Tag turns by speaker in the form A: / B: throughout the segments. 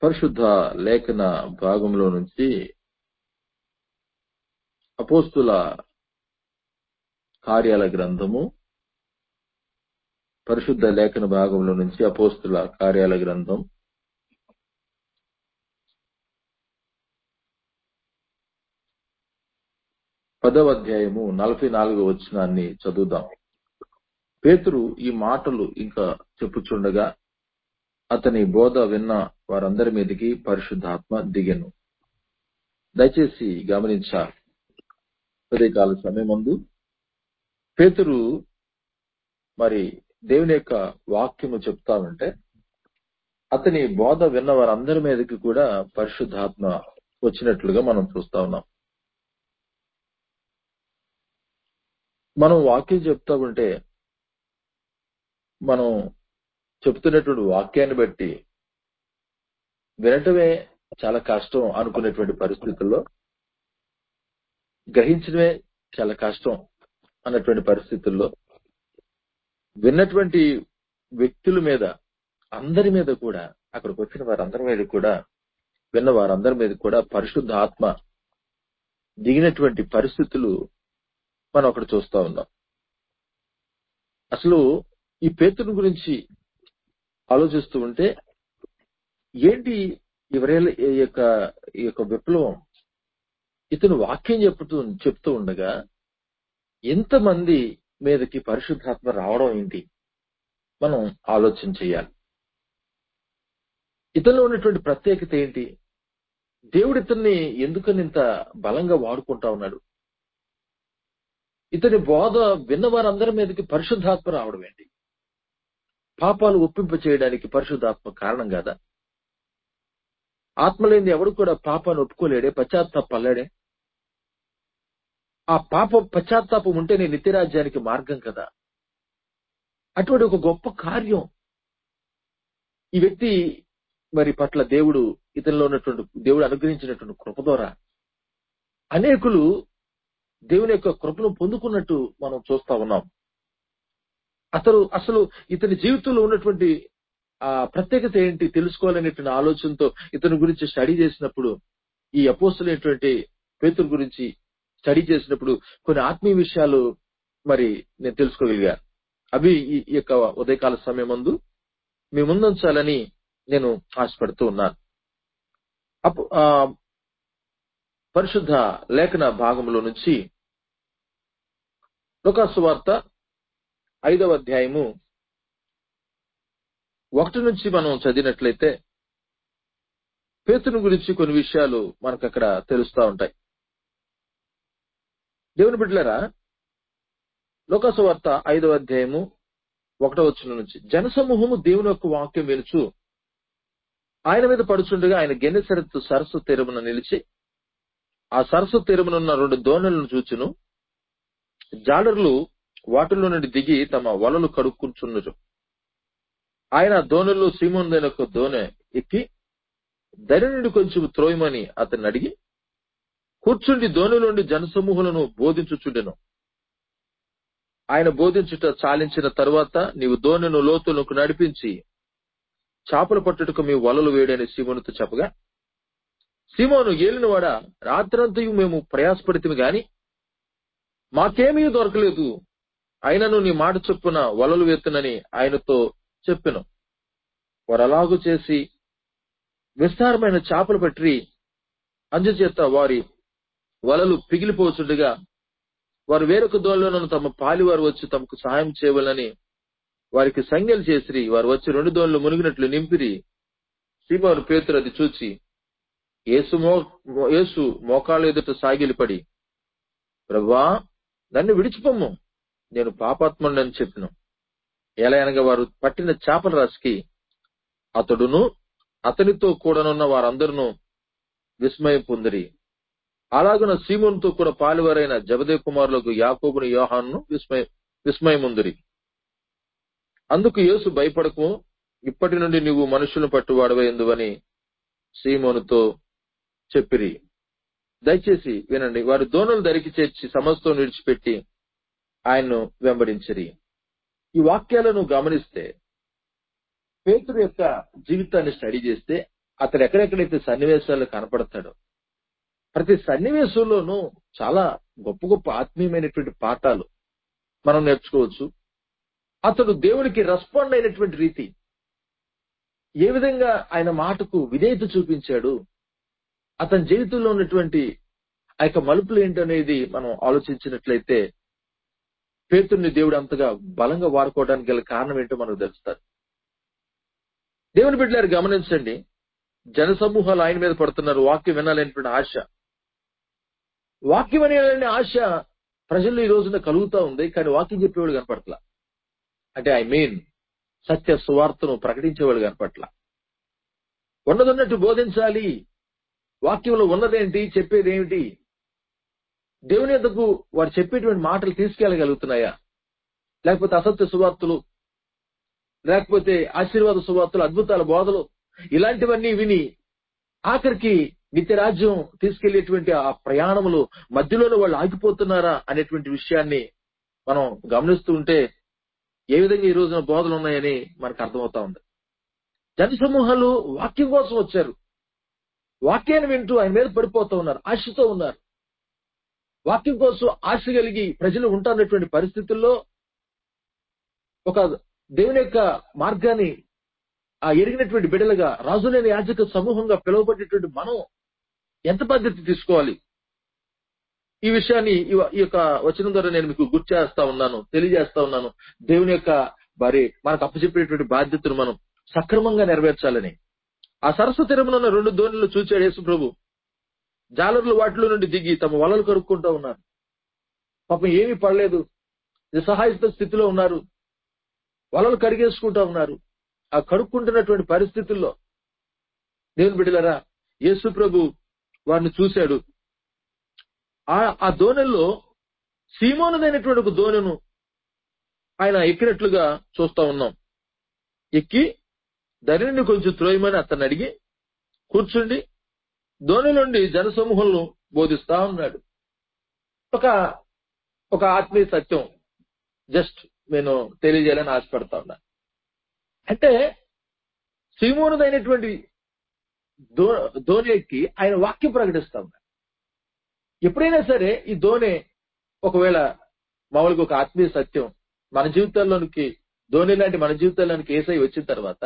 A: పరిశుద్ధ లేఖన భాగంలో నుంచి అపోస్తుల కార్యాల గ్రంథము పరిశుద్ధ లేఖన భాగంలో నుంచి అపోస్తుల కార్యాల గ్రంథం పదవ అధ్యాయము నలభై నాలుగో వచనాన్ని చదువుదాం పేతురు ఈ మాటలు ఇంకా చెప్పుచుండగా అతని బోధ విన్న వారందరి మీదకి పరిశుద్ధాత్మ దిగెను దయచేసి గమనించాలి ఉదయకాల సమయం ముందు పేతురు మరి దేవుని యొక్క వాక్యము చెప్తా ఉంటే అతని బోధ విన్న వారందరి మీదకి కూడా పరిశుద్ధాత్మ వచ్చినట్లుగా మనం చూస్తా ఉన్నాం మనం వాక్యం చెప్తా ఉంటే మనం చెప్తున్నటువంటి వాక్యాన్ని బట్టి వినటమే చాలా కష్టం అనుకునేటువంటి పరిస్థితుల్లో గ్రహించడమే చాలా కష్టం అన్నటువంటి పరిస్థితుల్లో విన్నటువంటి వ్యక్తుల మీద అందరి మీద కూడా అక్కడికి వచ్చిన వారందరి మీద కూడా విన్న వారందరి మీద కూడా పరిశుద్ధ ఆత్మ దిగినటువంటి పరిస్థితులు మనం అక్కడ చూస్తా ఉన్నాం అసలు ఈ పేతుని గురించి ఆలోచిస్తూ ఉంటే ఏంటి ఎవరేళ్ళ ఈ యొక్క ఈ యొక్క విప్లవం ఇతను వాక్యం చెప్తూ చెప్తూ ఉండగా ఎంతమంది మీదకి పరిశుద్ధాత్మ రావడం ఏంటి మనం ఆలోచన చేయాలి ఇతనిలో ఉన్నటువంటి ప్రత్యేకత ఏంటి దేవుడు ఇతన్ని ఎందుకని ఇంత బలంగా వాడుకుంటా ఉన్నాడు ఇతని బోధ విన్న వారందరి మీదకి పరిశుద్ధాత్మ రావడం ఏంటి పాపాలు ఒప్పింప చేయడానికి పరిశుద్ధాత్మ కారణం కాదా ఆత్మ లేని ఎవడు కూడా పాపాన్ని ఒప్పుకోలేడే పశ్చాత్తాపల్లాడే ఆ పాప పశ్చాత్తాపం ఉంటేనే నిత్యరాజ్యానికి మార్గం కదా అటువంటి ఒక గొప్ప కార్యం ఈ వ్యక్తి మరి పట్ల దేవుడు ఇతనిలో ఉన్నటువంటి దేవుడు అనుగ్రహించినటువంటి కృప ద్వారా అనేకులు దేవుని యొక్క కృపను పొందుకున్నట్టు మనం చూస్తా ఉన్నాం అతను అసలు ఇతని జీవితంలో ఉన్నటువంటి ఆ ప్రత్యేకత ఏంటి తెలుసుకోవాలనేటువంటి ఆలోచనతో ఇతని గురించి స్టడీ చేసినప్పుడు ఈ అపోస్తులైనటువంటి పేతురు గురించి స్టడీ చేసినప్పుడు కొన్ని ఆత్మీయ విషయాలు మరి నేను తెలుసుకోగలిగా అవి ఈ యొక్క ఉదయకాల సమయం ముందు మీ ముందుంచాలని నేను ఆశపడుతూ ఉన్నాను అప్పు పరిశుద్ధ లేఖన భాగంలో నుంచి లోకాసువార్త ఐదవ అధ్యాయము ఒకటి నుంచి మనం చదివినట్లయితే పేతుని గురించి కొన్ని విషయాలు మనకు అక్కడ తెలుస్తా ఉంటాయి దేవుని బిడ్డలరా లోకాసువార్త ఐదవ అధ్యాయము ఒకటో వచ్చిన నుంచి జనసమూహము దేవుని యొక్క వాక్యం వినుచు ఆయన మీద పడుచుండగా ఆయన గెన్నెసరత్తు సరస్సు తీరమున నిలిచి ఆ సరస్సు తీరమునున్న రెండు దోణలను చూచును జాలర్లు వాటిలో నుండి దిగి తమ వలలు కడుక్కుంటున్నారు ఆయన దోణుల్లో సీమోన్ ఒక దోణె ఎక్కి ధరి నుండి కొంచెం త్రోయమని అతన్ని అడిగి కూర్చుండి దోణి నుండి జనసమూహులను బోధించుచుండెను ఆయన బోధించుట చాలించిన తరువాత నీవు దోణిను లోతులకు నడిపించి చేపలు పట్టుటకు మీ వలలు వేయడని సీమోనుతో చెప్పగా సీమోను ఏలినవాడ రాత్రంతయు మేము ప్రయాసపడితే గాని మాకేమీ దొరకలేదు అయినను నీ మాట చొప్పున వలలు వేతునని ఆయనతో చెప్పెను వారు అలాగు చేసి విస్తారమైన చేపలు పట్టి అందుచేత వారి వలలు పిగిలిపోచుండగా వారు వేరొక దోణలను తమ పాలివారు వచ్చి తమకు సహాయం చేయవాలని వారికి సంజ్ఞలు చేసిరి వారు వచ్చి రెండు దోణలు మునిగినట్లు నింపిరి సీమోను పేతురు అది చూచి యేసు మో యేసు మోకాళ్ళ ఎదుట సాగిలిపడి ప్రభా నన్ను విడిచిపోమ్ము నేను పాపాత్ముడని చెప్పిన ఎలా అనగా వారు పట్టిన చేపల రాశికి అతడును అతనితో కూడానున్న వారందరూ విస్మయం పొందిరి అలాగున సీమోన్తో కూడా పాలువారైన జబదే కుమారులకు యాకోబుని యోహాను విస్మయ విస్మయముందిరి అందుకు యేసు భయపడకు ఇప్పటి నుండి నువ్వు మనుషులను పట్టువాడవైందువని సీమోనుతో చెప్పిరి దయచేసి వినండి వారు దోణలు ధరికి చేర్చి సమస్తం విడిచిపెట్టి ఆయన్ను వెంబడించిరి ఈ వాక్యాలను గమనిస్తే పేతురు యొక్క జీవితాన్ని స్టడీ చేస్తే అతడు ఎక్కడెక్కడైతే సన్నివేశాలు కనపడతాడో ప్రతి సన్నివేశంలోనూ చాలా గొప్ప గొప్ప ఆత్మీయమైనటువంటి పాఠాలు మనం నేర్చుకోవచ్చు అతడు దేవునికి రెస్పాండ్ అయినటువంటి రీతి ఏ విధంగా ఆయన మాటకు విధేయత చూపించాడు అతని జీవితంలో ఉన్నటువంటి ఆ యొక్క మలుపులు ఏంటనేది మనం ఆలోచించినట్లయితే పేతుర్ని దేవుడు అంతగా బలంగా వాడుకోవడానికి గల కారణం ఏంటో మనకు తెలుస్తారు దేవుని బిడ్డలారు గమనించండి జన సమూహాలు ఆయన మీద పడుతున్నారు వాక్యం వినాలనేటువంటి ఆశ వాక్యం అనేటువంటి ఆశ ప్రజల్లో ఈ రోజున కలుగుతా ఉంది కానీ వాక్యం చెప్పేవాడు కనపడట్లా అంటే ఐ మీన్ సత్య సువార్తను ప్రకటించేవాడు కనపట్ల ఉన్నదన్నట్టు బోధించాలి వాక్యంలో ఉన్నదేంటి చెప్పేది ఏమిటి దేవుని యొద్దకు వారు చెప్పేటువంటి మాటలు తీసుకెళ్ళగలుగుతున్నాయా లేకపోతే అసత్య సువార్తలు లేకపోతే ఆశీర్వాద సువార్తలు అద్భుతాల బోధలు ఇలాంటివన్నీ విని ఆఖరికి నిత్యరాజ్యం తీసుకెళ్లేటువంటి ఆ ప్రయాణములు మధ్యలోనే వాళ్ళు ఆగిపోతున్నారా అనేటువంటి విషయాన్ని మనం గమనిస్తూ ఉంటే ఏ విధంగా ఈ రోజున బోధలు ఉన్నాయని మనకు అర్థమవుతా ఉంది జన సమూహాలు వాక్యం కోసం వచ్చారు వాక్యాన్ని వింటూ ఆయన మీద పడిపోతూ ఉన్నారు ఆశతో ఉన్నారు వాక్యం కోసం ఆశ కలిగి ప్రజలు ఉంటున్నటువంటి పరిస్థితుల్లో ఒక దేవుని యొక్క మార్గాన్ని ఆ ఎరిగినటువంటి బిడలుగా రాజులేని యాజక సమూహంగా పిలువబడేటువంటి మనం ఎంత బాధ్యత తీసుకోవాలి ఈ విషయాన్ని ఈ- ఈ యొక్క వచనం ద్వారా నేను మీకు గుర్తు చేస్తా ఉన్నాను తెలియజేస్తా ఉన్నాను దేవుని యొక్క మరి మనకు అప్పచెప్పేటువంటి బాధ్యతను మనం సక్రమంగా నెరవేర్చాలని ఆ సరస్సు తీరమున ఉన్న రెండు దోణులు చూచాడు యేసు ప్రభు జాలర్లు వాటిలో నుండి దిగి తమ వలలు కరుక్కుంటూ ఉన్నారు పాపం ఏమీ పడలేదు నిస్సహాయత స్థితిలో ఉన్నారు వలలు కడిగేసుకుంటా ఉన్నారు ఆ కడుక్కుంటున్నటువంటి పరిస్థితుల్లో దేవుని బిడ్డలారా యేసు ప్రభు వారిని చూశాడు ఆ ఆ దోణెల్లో సీమోనదైనటువంటి ఒక దోణెను ఆయన ఎక్కినట్లుగా చూస్తా ఉన్నాం ఎక్కి ధరిని కొంచెం త్రోయమని అతన్ని అడిగి కూర్చుండి ధోని నుండి జనసమూహంలో బోధిస్తా ఉన్నాడు ఒక ఒక ఆత్మీయ సత్యం జస్ట్ నేను తెలియజేయాలని ఆశపడతా ఉన్నా అంటే శ్రీమోనుదైనటువంటి దో ధోని ఎక్కి ఆయన వాక్యం ప్రకటిస్తా ఉన్నాడు ఎప్పుడైనా సరే ఈ ధోని ఒకవేళ మామూలుగా ఒక ఆత్మీయ సత్యం మన జీవితాల్లోనికి ధోని లాంటి మన జీవితాల్లోనికి ఏసై వచ్చిన తర్వాత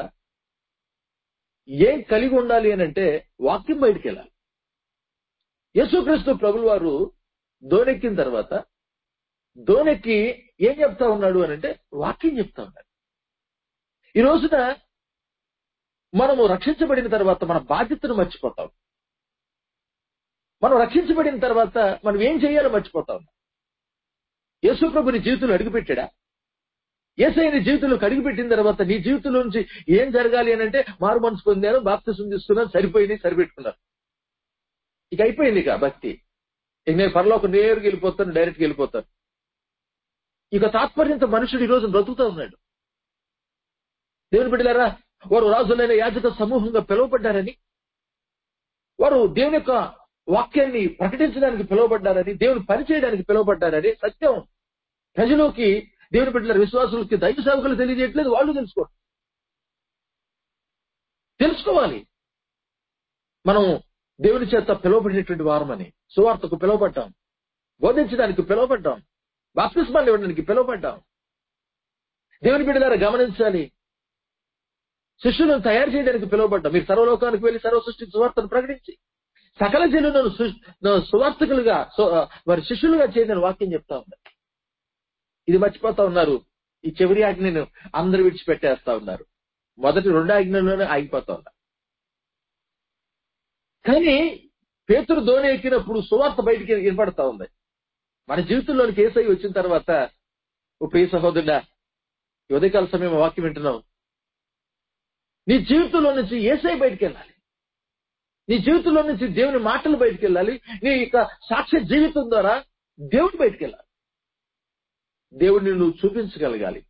A: ఏం కలిగి ఉండాలి అని అంటే వాక్యం బయటికి వెళ్ళాలి యేసుక్రీస్తు ప్రభుల వారు దోనెక్కిన తర్వాత దోనెక్కి ఏం చెప్తా ఉన్నాడు అని అంటే వాక్యం చెప్తా ఉన్నాడు ఈ రోజున మనము రక్షించబడిన తర్వాత మన బాధ్యతను మర్చిపోతాం మనం రక్షించబడిన తర్వాత మనం ఏం చేయాలో మర్చిపోతాం యేసు ప్రభు నీ జీవితంలో అడుగుపెట్టాడా ఏసై నీ జీవితంలో అడుగుపెట్టిన తర్వాత నీ జీవితంలో నుంచి ఏం జరగాలి అని అంటే మారు మనసు పొందాను బాప్తిసం తీసుకున్నాను సరిపోయింది సరిపెట్టుకున్నాను ఇక అయిపోయింది ఇక భక్తి ఇక నేను పరలోక నేరుగా వెళ్ళిపోతాను డైరెక్ట్గా వెళ్ళిపోతాను ఇక తాత్పర్యంతో మనుషుడు ఈ రోజు బ్రతుకుతా ఉన్నాడు దేవుని బిడ్డలారా వారు రాజులైన యాజక సమూహంగా పిలువబడ్డారని వారు దేవుని యొక్క వాక్యాన్ని ప్రకటించడానికి పిలువబడ్డారని దేవుని పనిచేయడానికి పిలువబడ్డారని సత్యం ప్రజలోకి దేవుని బిడ్డల విశ్వాసులకి దైవ సేవకులు తెలియజేయట్లేదు వాళ్ళు తెలుసుకోరు తెలుసుకోవాలి మనం దేవుని చేత పిలువబడినటువంటి వారమని సువార్తకు పిలువబడ్డాం బోధించడానికి పిలువబడ్డాం బాప్తిస్మాలు ఇవ్వడానికి పిలువబడ్డాం దేవుని బిడ్డలారా గమనించాలి శిష్యులను తయారు చేయడానికి పిలువబడ్డాం మీరు సర్వలోకానికి వెళ్లి సర్వ సృష్టి సువార్తను ప్రకటించి సకల జనులను సు- సువార్తకులుగా సు- వారి శిష్యులుగా చేయని వాక్యం చెప్తా ఉన్నారు ఇది మర్చిపోతా ఉన్నారు ఈ చివరి ఆజ్ఞను అందరు విడిచిపెట్టేస్తా ఉన్నారు మొదటి రెండు ఆజ్ఞల్లోనే ఆగిపోతా ఉన్నారు కానీ పేతురు ధోని ఎక్కినప్పుడు సువార్త బయటికి వినపడతా ఉంది మన జీవితంలోనికి ఏసై వచ్చిన తర్వాత ఓ ప్రియ సహోదరుడా ఈ ఉదయకాల సమయం వాక్యం వింటున్నావు నీ జీవితంలో నుంచి ఏసై బయటికి వెళ్ళాలి నీ జీవితంలో నుంచి దేవుని మాటలు బయటికి వెళ్ళాలి నీ యొక్క సాక్ష్య జీవితం ద్వారా దేవుడు బయటికి వెళ్ళాలి దేవుడిని నువ్వు చూపించగలగాలి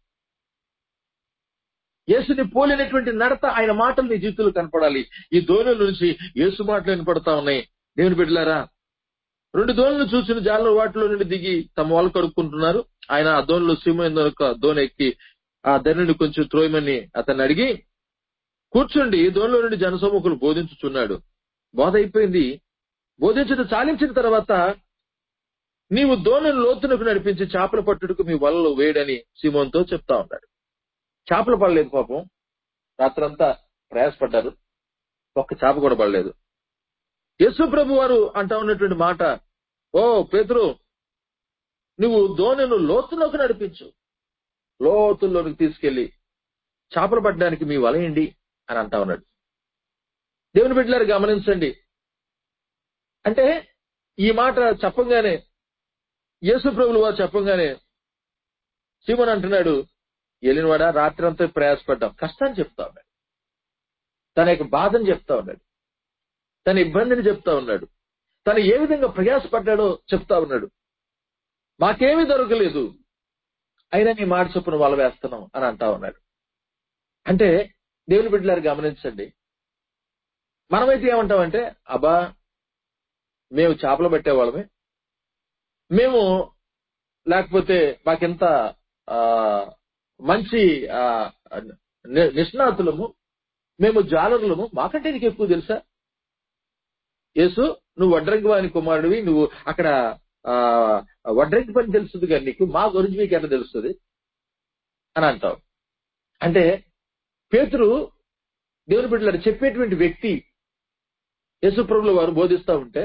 A: యేసుని పోలినటువంటి నడత ఆయన మాటలు నీ జీవితంలో కనపడాలి ఈ దోణుల నుంచి యేసు మాటలు వినపడతా ఉన్నాయి దేవుని బిడ్డలారా రెండు దోణులు చూసిన జాలలో వాటిలో నుండి దిగి తమ వాళ్ళు కడుక్కుంటున్నారు ఆయన ఆ దోణిలో సింహం దోణ ఎక్కి ఆ ధనుని కొంచెం త్రోయమని అతన్ని అడిగి కూర్చుండి దోనిలో నుండి జనసమూహులు బోధించుచున్నాడు బోధ అయిపోయింది బోధించడం చాలించిన తర్వాత నీవు దోణిని లోతునకు నడిపించి చేపల పట్టుటకు మీ వలలో వేయడని సిమోన్తో చెప్తా ఉన్నాడు చేపలు పడలేదు పాపం రాత్రంతా ప్రయాసపడ్డారు ఒక్క చేప కూడా పడలేదు యేసు ప్రభు వారు అంటా ఉన్నటువంటి మాట ఓ పేతురు నువ్వు దోణిను లోతులోకి నడిపించు లోతుల్లోనికి తీసుకెళ్లి చేపలు పట్టడానికి మీ వలయండి అని అంటా ఉన్నాడు దేవుని బిడ్డలారు గమనించండి అంటే ఈ మాట చెప్పంగానే యేసు ప్రభులు వారు చెప్పంగానే సీమన్ అంటున్నాడు వెళ్ళినవాడా రాత్రి అంతా ప్రయాసపడ్డాం కష్టాన్ని చెప్తా ఉన్నాడు తన యొక్క బాధను చెప్తా ఉన్నాడు తన ఇబ్బందిని చెప్తా ఉన్నాడు తను ఏ విధంగా ప్రయాసపడ్డాడో చెప్తా ఉన్నాడు మాకేమీ దొరకలేదు అయినా నీ మాట చొప్పున వల వేస్తున్నాం అని అంటా ఉన్నాడు అంటే దేవుని బిడ్డలారు గమనించండి మనమైతే ఏమంటామంటే అబ్బా మేము చేపలు పట్టేవాళ్ళమే మేము లేకపోతే మాకింత ఆ, మంచి ఆ, ని- నిష్ణాతులము మేము జాలరులము మాకంటే నీకు ఎక్కువ తెలుసా యేసు నువ్వు వడ్రంగి వాని కుమారుడివి నువ్వు అక్కడ ఆ వడ్రంగి పని తెలుస్తుంది కానీ నీకు మా గురించి మీకు ఎట్లా తెలుస్తుంది అని అంటావు అంటే పేతురు దేవుని బిడ్డలు చెప్పేటువంటి వ్యక్తి యేసుప్రభుల వారు బోధిస్తా ఉంటే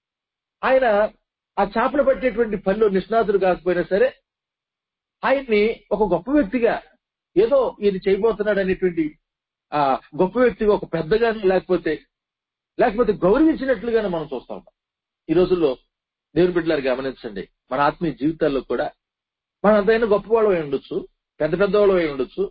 A: ఆయన ఆ చేపలు పట్టేటువంటి పనిలో నిష్ణాతుడు కాకపోయినా సరే ఆయన్ని ఒక గొప్ప వ్యక్తిగా ఏదో ఇది చేయబోతున్నాడు అనేటువంటి ఆ గొప్ప వ్యక్తిగా ఒక పెద్దగాను లేకపోతే లేకపోతే గౌరవించినట్లుగానే మనం చూస్తా ఉంటాం ఈ రోజుల్లో దేవుని బిడ్డలారు గమనించండి మన ఆత్మీయ జీవితాల్లో కూడా మనం అంతైనా గొప్పవాళ్ళు అయి ఉండొచ్చు పెద్ద పెద్ద వాళ్ళు అయి ఉండొచ్చు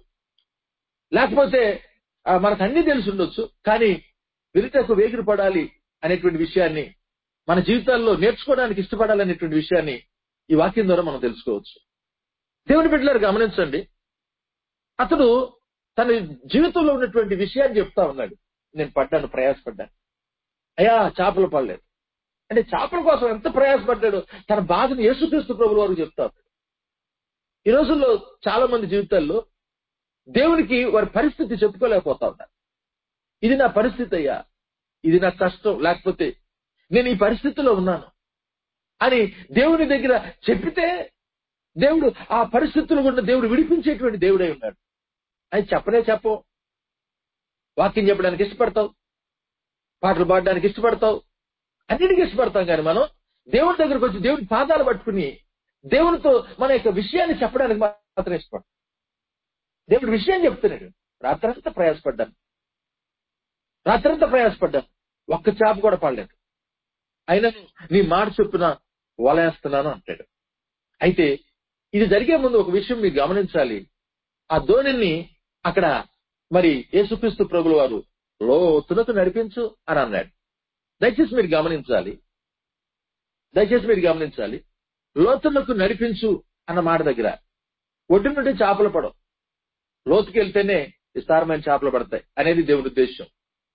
A: లేకపోతే ఆ, మనకు అన్ని తెలిసి ఉండొచ్చు కానీ విరిటకు వేగిరి పడాలి అనేటువంటి విషయాన్ని మన జీవితాల్లో నేర్చుకోవడానికి ఇష్టపడాలి అనేటువంటి విషయాన్ని ఈ వాక్యం ద్వారా మనం తెలుసుకోవచ్చు దేవుని బిడ్డలారు గమనించండి అతడు తన జీవితంలో ఉన్నటువంటి విషయాన్ని చెప్తా ఉన్నాడు నేను పడ్డాను ప్రయాసపడ్డాను అయ్యా చేపలు పడలేదు అంటే చేపల కోసం ఎంత ప్రయాసపడ్డాడు తన బాధను యేసుక్రీస్తు ప్రభుల వారు చెప్తా ఉన్నాడు ఈ రోజుల్లో చాలా మంది జీవితాల్లో దేవునికి వారి పరిస్థితి చెప్పుకోలేకపోతా ఉన్నారు ఇది నా పరిస్థితి అయ్యా ఇది నా కష్టం లేకపోతే నేను ఈ పరిస్థితిలో ఉన్నాను అని దేవుని దగ్గర చెప్పితే దేవుడు ఆ పరిస్థితులు గుండా దేవుడు విడిపించేటువంటి దేవుడై ఉన్నాడు అది చెప్పనే చెప్పవు వాక్యం చెప్పడానికి ఇష్టపడతావు పాటలు పాడడానికి ఇష్టపడతావు అన్నిటికీ ఇష్టపడతాం కానీ మనం దేవుడి దగ్గరకు వచ్చి దేవుడి పాదాలు పట్టుకుని దేవునితో మన యొక్క విషయాన్ని చెప్పడానికి మాత్రం ఇష్టపడతాం దేవుడి విషయం చెప్తున్నాడు రాత్రంతా ప్రయాసపడ్డాను రాత్రంతా ప్రయాసపడ్డాను ఒక్క చేప కూడా పడలేదు అయినా నీ మాట చొప్పున వలేస్తున్నాను అంటాడు అయితే ఇది జరిగే ముందు ఒక విషయం మీరు గమనించాలి ఆ ధోనిని అక్కడ మరి యేసుక్రీస్తు ప్రభుల వారు లోతునకు నడిపించు అని అన్నాడు దయచేసి మీరు గమనించాలి దయచేసి మీరు గమనించాలి లోతులకు నడిపించు అన్న మాట దగ్గర ఒడ్డు నుండి చేపలు పడవు లోతుకి వెళ్తేనే విస్తారమైన చేపలు పడతాయి అనేది దేవుడి ఉద్దేశం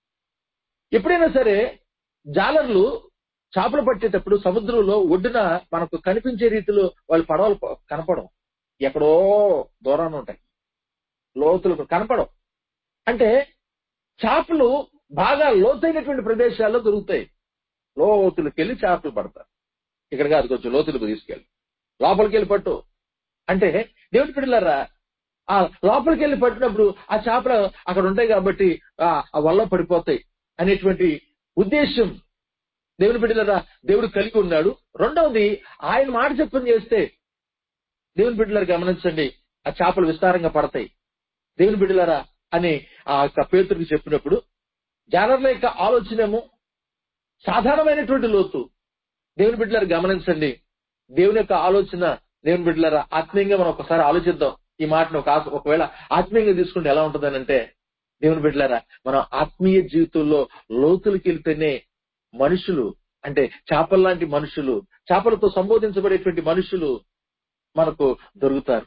A: ఎప్పుడైనా సరే జాలర్లు చేపలు పట్టేటప్పుడు సముద్రంలో ఒడ్డున మనకు కనిపించే రీతిలో వాళ్ళు పడవలు ప- కనపడవు ఎక్కడో దూరాన ఉంటాయి లోతులకు కనపడవు అంటే చేపలు బాగా లోతైనటువంటి ప్రదేశాల్లో దొరుకుతాయి లోతులకు వెళ్ళి చేపలు పడతారు ఇక్కడ కాదు కొంచెం లోతులకు తీసుకెళ్ళి లోపలికి వెళ్ళి పట్టు అంటే దేవుడి పిల్లలారా ఆ లోపలికి వెళ్ళి పట్టినప్పుడు ఆ చేపలు అక్కడ ఉంటాయి కాబట్టి ఆ ఆ వల్ల పడిపోతాయి అనేటువంటి ఉద్దేశం దేవుని బిడ్డలరా దేవుడు కలిగి ఉన్నాడు రెండవది ఆయన మాట చెప్పని చేస్తే దేవుని బిడ్డలారు గమనించండి ఆ చేపలు విస్తారంగా పడతాయి దేవుని బిడ్డలారా అని ఆ యొక్క పేతుడికి చెప్పినప్పుడు జానర్ల యొక్క ఆలోచనేమో సాధారణమైనటువంటి లోతు దేవుని బిడ్డలారు గమనించండి దేవుని యొక్క ఆలోచన దేవుని బిడ్డలారా ఆత్మీయంగా మనం ఒకసారి ఆలోచిద్దాం ఈ మాటను ఒక ఆస- ఒకవేళ ఆత్మీయంగా తీసుకుంటే ఎలా ఉంటుందనంటే దేవుని బిడ్డలారా మనం ఆత్మీయ జీవితంలో లోతులకి వెళ్తేనే మనుషులు అంటే చేపల లాంటి మనుషులు చేపలతో సంబోధించబడేటువంటి మనుషులు మనకు దొరుకుతారు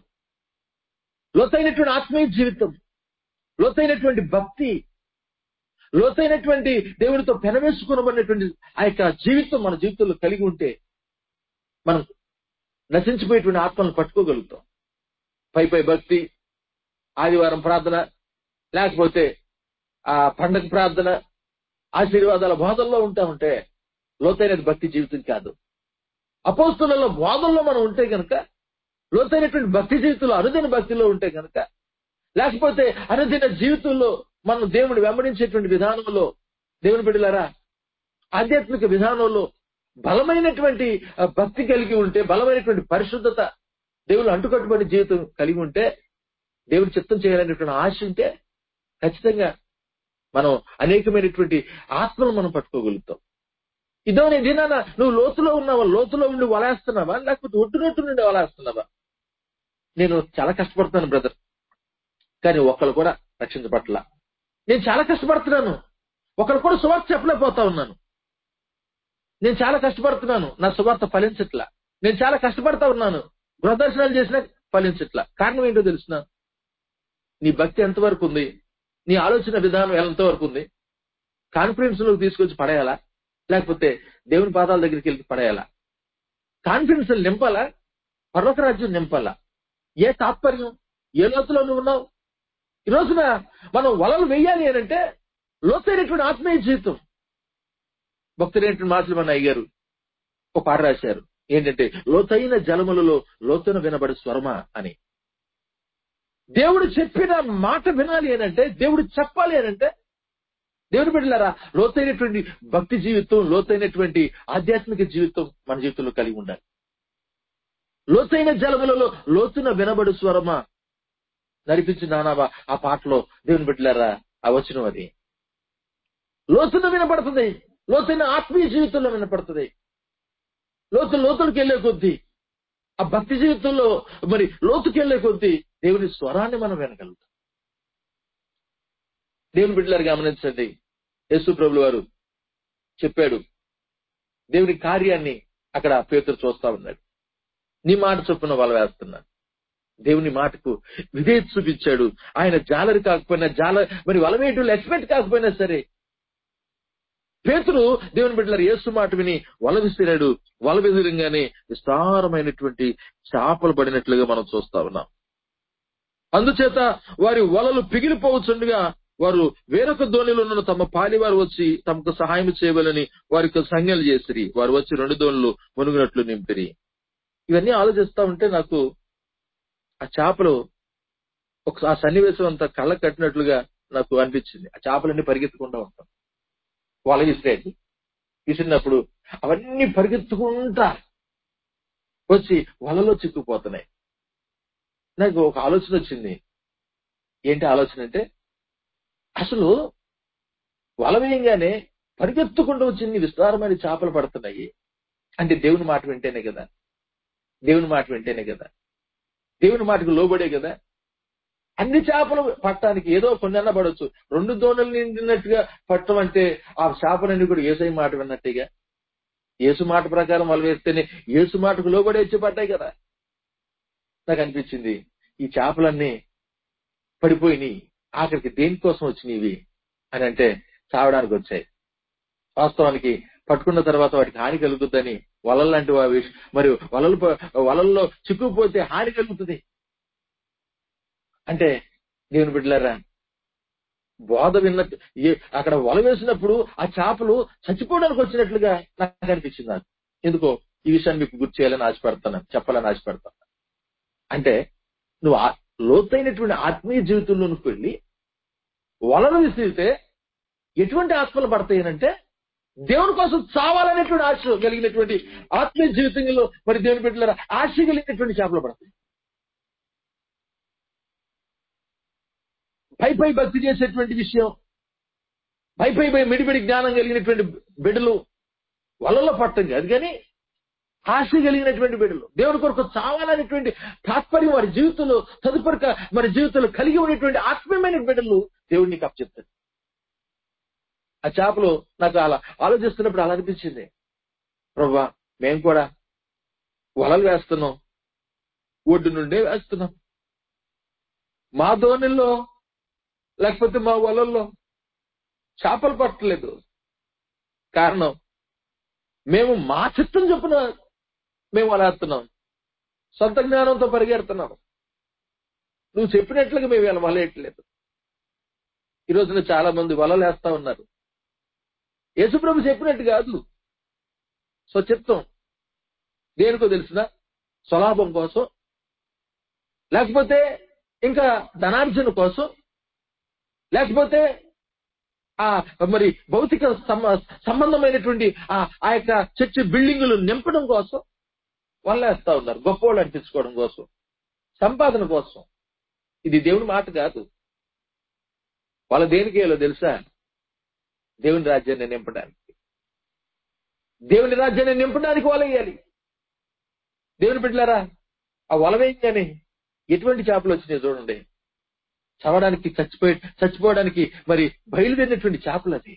A: లోతైనటువంటి ఆత్మీయ జీవితం లోతైనటువంటి భక్తి లోతైనటువంటి దేవుడితో పెనవేసుకునబడినటువంటి ఆ యొక్క జీవితం మన జీవితంలో కలిగి ఉంటే మనం నశించిపోయేటువంటి ఆత్మలను పట్టుకోగలుగుతాం పై పై భక్తి ఆదివారం ప్రార్థన లేకపోతే ఆ పండగ ప్రార్థన ఆశీర్వాదాల బోధల్లో ఉంటా ఉంటే లోతైన భక్తి జీవితం కాదు అపోస్తులలో బోధల్లో మనం ఉంటే గనక లోతైనటువంటి భక్తి జీవితంలో అనుదిన భక్తిలో ఉంటే గనక లేకపోతే అనుదిన జీవితంలో మనం దేవుని వెంబడించేటువంటి విధానంలో దేవుని బిడ్డలారా ఆధ్యాత్మిక విధానంలో బలమైనటువంటి ఆ, భక్తి కలిగి ఉంటే బలమైనటువంటి పరిశుద్ధత దేవుడు అంటుకట్టుబడి జీవితం కలిగి ఉంటే దేవుడి చిత్తం చేయాలనేటువంటి ఆశ ఉంటే ఖచ్చితంగా మనం అనేకమైనటువంటి ఆత్మలు మనం పట్టుకోగలుగుతాం ఇదో నీ దినాన నువ్వు లోతులో ఉన్నావా లోతులో ఉండి వలేస్తున్నావా లేకపోతే ఒట్టునొట్టు నుండి వలేస్తున్నావా నేను చాలా కష్టపడుతున్నాను బ్రదర్ కానీ ఒక్కరు కూడా రక్షించబట్ల నేను చాలా కష్టపడుతున్నాను ఒకరు కూడా సువార్త చెప్పలేకపోతా ఉన్నాను నేను చాలా కష్టపడుతున్నాను నా సువార్త ఫలించట్లా నేను చాలా కష్టపడతా ఉన్నాను గృహదర్శనాలు చేసినా ఫలించట్లా కారణం ఏంటో తెలుసిన నీ భక్తి ఎంతవరకు ఉంది నీ ఆలోచన విధానం ఎంతవరకు ఉంది కాన్ఫిడెన్స్ లోకి తీసుకొచ్చి పడేయాలా లేకపోతే దేవుని పాదాల దగ్గరికి వెళ్ళి పడేయాలా కాన్ఫిడెన్స్ నింపాలా పర్వక రాజ్యం నింపాలా ఏ తాత్పర్యం ఏ లోతులో నువ్వు ఉన్నావు ఈ రోజున మనం వలలు వెయ్యాలి అని అంటే లోతైనటువంటి ఆత్మీయ జీవితం భక్తులైనటువంటి మాటలు మన అయ్యారు ఒక పాట రాశారు ఏంటంటే లోతైన జలములలో లోతున వినబడి స్వరమ అని దేవుడు చెప్పిన మాట వినాలి అని అంటే దేవుడు చెప్పాలి అని అంటే దేవుని బిడ్డలారా లోతైనటువంటి భక్తి జీవితం లోతైనటువంటి ఆధ్యాత్మిక జీవితం మన జీవితంలో కలిగి ఉండాలి లోతైన జలములలో లోతున వినబడు స్వరమా నడిపించి నానాబా ఆ పాటలో దేవుని బిడ్డలారా ఆ వచనం అది లోతున వినపడుతుంది లోతైన ఆత్మీయ జీవితంలో వినపడుతుంది లోతు లోతులకు వెళ్లే కొద్దీ ఆ భక్తి జీవితంలో మరి లోతుకి వెళ్లే కొద్దీ దేవుని స్వరాన్ని మనం వినగలుగుతాం దేవుని బిడ్డలారు గమనించండి యేసు ప్రభులు వారు చెప్పాడు దేవుని కార్యాన్ని అక్కడ పేతురు చూస్తా ఉన్నాడు నీ మాట చొప్పున వల వేస్తున్నాడు దేవుని మాటకు విధేయత చూపించాడు ఆయన జాలరి కాకపోయినా జాల మరి వలవేయటంలో ఎక్స్పెక్ట్ కాకపోయినా సరే పేతురు దేవుని బిడ్డలారు యేసు మాట విని వల విసిరాడు వల విసిరంగానే విస్తారమైనటువంటి చేపలు పడినట్లుగా మనం చూస్తా ఉన్నాం అందుచేత వారి వలలు పిగిలిపోవచ్చుండగా వారు వేరొక దోణిలో ఉన్న తమ పాలివారు వచ్చి తమకు సహాయం చేయవలని వారికి సంజ్ఞలు చేసిరి వారు వచ్చి రెండు దోణులు మునుగునట్లు నింపిరి ఇవన్నీ ఆలోచిస్తా ఉంటే నాకు ఆ చేపలు ఒక ఆ సన్నివేశం అంతా కళ్ళ కట్టినట్లుగా నాకు అనిపించింది ఆ చేపలన్నీ పరిగెత్తుకుంటూ ఉంటాం వల విసిరేది విసిరినప్పుడు అవన్నీ పరిగెత్తుకుంటా వచ్చి వలలో చిక్కుపోతున్నాయి నాకు ఒక ఆలోచన వచ్చింది ఏంటి ఆలోచన అంటే అసలు వల వేయంగానే పరిగెత్తుకుంటూ వచ్చింది విస్తారమైన చేపలు పడుతున్నాయి అంటే దేవుని మాట వింటేనే కదా దేవుని మాట వింటేనే కదా దేవుని మాటకు లోబడే కదా అన్ని చేపలు పట్టడానికి ఏదో కొన్నన్నా పడవచ్చు రెండు దోణలు నిండినట్టుగా పట్టడం అంటే ఆ చేపలన్నీ కూడా ఏసై మాట విన్నట్టుగా ఏసు మాట ప్రకారం వాళ్ళు వేస్తేనే ఏసు మాటకు లోబడి వచ్చి పడ్డాయి కదా నాకు అనిపించింది ఈ చేపలన్నీ పడిపోయినాయి ఆఖరికి దేనికోసం వచ్చినవి అని అంటే చావడానికి వచ్చాయి వాస్తవానికి పట్టుకున్న తర్వాత వాటికి హాని కలుగుతుందని వలలు లాంటి వావి మరి వలలు ప- వలల్లో చిక్కుపోతే హాని కలుగుతుంది అంటే దేవుని బిడ్డలారా బోధ విన్నట్టు ఏ- అక్కడ వల వేసినప్పుడు ఆ చేపలు చచ్చిపోవడానికి వచ్చినట్లుగా నాకు అనిపించింది నాకు ఎందుకో ఈ విషయాన్ని మీకు గుర్తు చేయాలని ఆశపడతాను చెప్పాలని ఆశపడతాను అంటే నువ్వు ఆ- లోతైనటువంటి ఆత్మీయ జీవితంలోనికి వెళ్ళి వలలు విసిరితే ఎటువంటి ఆత్మలు పడతాయనంటే దేవుని కోసం చావాలనేటువంటి ఆశ కలిగినటువంటి ఆత్మీయ జీవితంలో మరి దేవుని బిడ్డల ఆశ కలిగినటువంటి చేపలు పడతాయి పై పై భక్తి చేసేటువంటి విషయం పై పై పై మిడిమిడి జ్ఞానం కలిగినటువంటి బిడ్డలు వలలో పట్టం కాదు కానీ ఆశ కలిగినటువంటి బిడ్డలు దేవుని కొరకు చావాలనేటువంటి తాత్పర్యం వారి జీవితంలో తదుపరి మరి జీవితంలో కలిగి ఉన్నటువంటి ఆత్మీయమైన బిడ్డలు దేవుడిని నీకు అప్పచెప్తాడు ఆ చేపలు నాకు అలా ఆలోచిస్తున్నప్పుడు అలా అనిపించింది ప్రభా మేము కూడా వలలు వేస్తున్నాం ఒడ్డు నుండే వేస్తున్నాం మా ధోనిల్లో లేకపోతే మా వలల్లో చేపలు పట్టలేదు కారణం మేము మా చిత్తం చొప్పున మేము వలేస్తున్నాం సొంత జ్ఞానంతో పరిగెడుతున్నాం నువ్వు చెప్పినట్లుగా మేము ఇలా వలేయట్లేదు ఈ రోజున చాలా మంది వలలేస్తా ఉన్నారు యేసుప్రభు చెప్పినట్టు కాదు స్వచిత్తం దేనికో తెలిసిన స్వలాభం కోసం లేకపోతే ఇంకా ధనార్జన కోసం లేకపోతే ఆ మరి భౌతిక సంబ- సంబంధమైనటువంటి ఆ ఆ యొక్క చర్చి బిల్డింగులు నింపడం కోసం వల్లేస్తా ఉన్నారు గొప్పవాళ్ళు అనిపించుకోవడం కోసం సంపాదన కోసం ఇది దేవుని మాట కాదు వాళ్ళ దేనికి వేయాలో తెలుసా దేవుని రాజ్యాన్ని నింపడానికి దేవుని రాజ్యాన్ని నింపడానికి వల వేయాలి దేవుని బిడ్డలారా ఆ వల వేయగానే ఎటువంటి చేపలు వచ్చినాయి చూడండి చవడానికి చచ్చిపోయి చచ్చిపోవడానికి మరి బయలుదేరినటువంటి చేపలు అది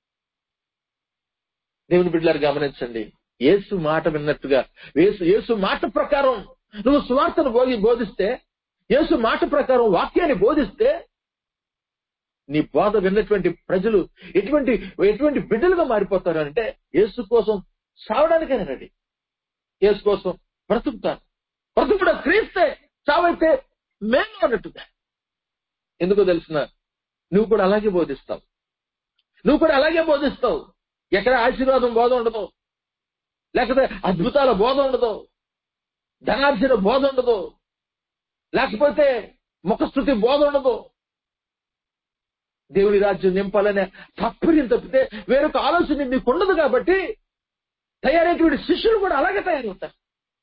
A: దేవుని బిడ్డలారు గమనించండి యేసు మాట విన్నట్టుగా యేసు యేసు మాట ప్రకారం నువ్వు సువార్తను బోధి బోధిస్తే యేసు మాట ప్రకారం వాక్యాన్ని బోధిస్తే నీ బోధ విన్నటువంటి ప్రజలు ఎటువంటి ఎటువంటి బిడ్డలుగా మారిపోతారు అంటే యేసు కోసం సావడానికైనా రెడీ యేసు కోసం బ్రతుకుతాను బ్రతుకుడ క్రీస్తే చావైతే మేలు అన్నట్టుగా ఎందుకో తెలిసిన నువ్వు కూడా అలాగే బోధిస్తావు నువ్వు కూడా అలాగే బోధిస్తావు ఎక్కడ ఆశీర్వాదం బోధ ఉండదు లేకపోతే అద్భుతాల బోధ ఉండదు ధనార్జన బోధ ఉండదు లేకపోతే ముఖస్థుతి బోధ ఉండదు దేవుని రాజ్యం నింపాలనే తప్పని తప్పితే వేరొక ఆలోచన నీకు ఉండదు కాబట్టి తయారైనటువంటి శిష్యులు కూడా అలాగే తయారవుతారు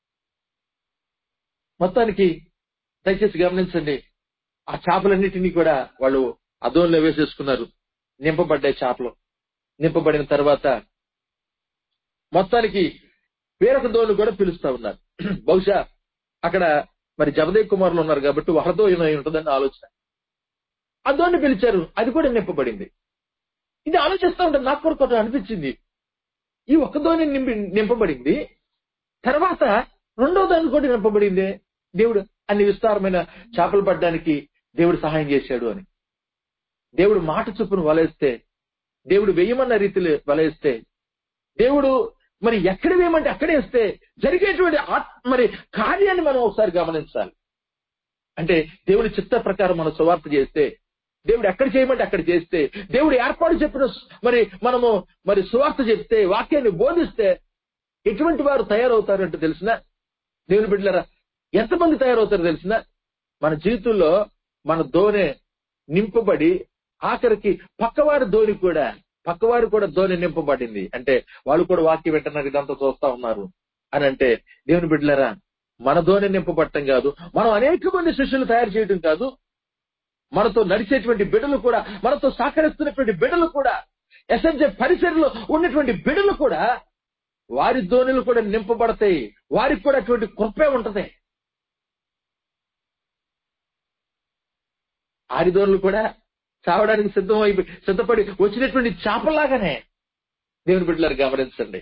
A: మొత్తానికి దయచేసి గమనించండి ఆ చేపలన్నిటినీ కూడా వాళ్ళు అదోన్లో వేసేసుకున్నారు నింపబడ్డాయి చేపలు నింపబడిన తర్వాత మొత్తానికి వేరొక దోణి కూడా పిలుస్తా ఉన్నారు బహుశా అక్కడ మరి జగదేవ్ కుమార్లు ఉన్నారు కాబట్టి వహదోయన ఉంటుందని ఆలోచన ఆ దోణి పిలిచారు అది కూడా నింపబడింది ఇది ఆలోచిస్తా ఉంటే నాకు కూడా కొంచెం అనిపించింది ఈ ఒక్క దోణి నింపి నింపబడింది తర్వాత రెండో దాని కూడా నింపబడింది దేవుడు అన్ని విస్తారమైన చేపలు పడ్డానికి దేవుడు సహాయం చేశాడు అని దేవుడు మాట చొప్పున వలేస్తే దేవుడు వేయమన్న రీతిలో వలేస్తే దేవుడు మరి ఎక్కడ వేయమంటే అక్కడే వేస్తే జరిగేటువంటి ఆత్- మరి కార్యాన్ని మనం ఒకసారి గమనించాలి అంటే దేవుడి చిత్త ప్రకారం మనం సువార్త చేస్తే దేవుడు ఎక్కడ చేయమంటే అక్కడ చేస్తే దేవుడు ఏర్పాటు చెప్పిన స్- మరి మనము మరి సువార్త చెప్తే వాక్యాన్ని బోధిస్తే ఎటువంటి వారు తయారవుతారంటే తెలిసిన దేవుని బిడ్డలరా ఎంతమంది తయారవుతారో తెలిసిన మన జీవితంలో మన దోణె నింపబడి ఆఖరికి పక్కవారి దోణి కూడా పక్కవారు కూడా దోణి నింపబడింది అంటే వాళ్ళు కూడా వాక్యం వింటున్నారు ఇదంతా చూస్తా ఉన్నారు అని అంటే దేవుని బిడ్డలరా మన దోణి నింపబట్టం కాదు మనం అనేక మంది శిష్యులు తయారు చేయడం కాదు మనతో నడిచేటువంటి బిడ్డలు కూడా మనతో సహకరిస్తున్నటువంటి బిడ్డలు కూడా ఎస్ఎంజే పరిసరలో ఉన్నటువంటి బిడ్డలు కూడా వారి ధోనిలు కూడా నింపబడతాయి వారికి కూడా అటువంటి కృపే ఉంటది ఆరి ధోనులు కూడా చావడానికి సిద్ధం అయిపోయి సిద్ధపడి వచ్చినటువంటి చేపలాగానే దేవుని బిడ్డలారు గమనించండి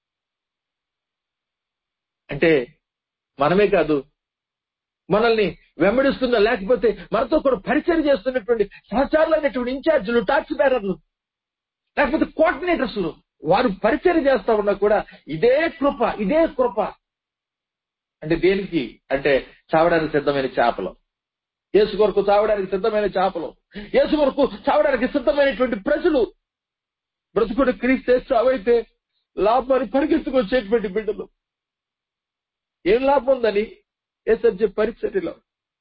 A: అంటే మనమే కాదు మనల్ని వెంబడిస్తున్న లేకపోతే మనతో కూడా పరిచయం చేస్తున్నటువంటి సహచారులైనటువంటి ఇన్ఛార్జీలు టాక్సీ బేరర్లు లేకపోతే కోఆర్డినేటర్స్ వారు పరిచయం చేస్తా ఉన్నా కూడా ఇదే కృప ఇదే కృప అంటే దేనికి అంటే చావడానికి సిద్ధమైన చేపలు యేసు కొరకు చావడానికి సిద్ధమైన చేపలు యేసు కొరకు చావడానికి సిద్ధమైనటువంటి ప్రజలు బ్రతుకుడు క్రీస్తే చావైతే లాభాన్ని పరిగెత్తుకొచ్చేటువంటి బిడ్డలు ఏం లాభం ఉందని ఏసబ్జే పరిచర్యలో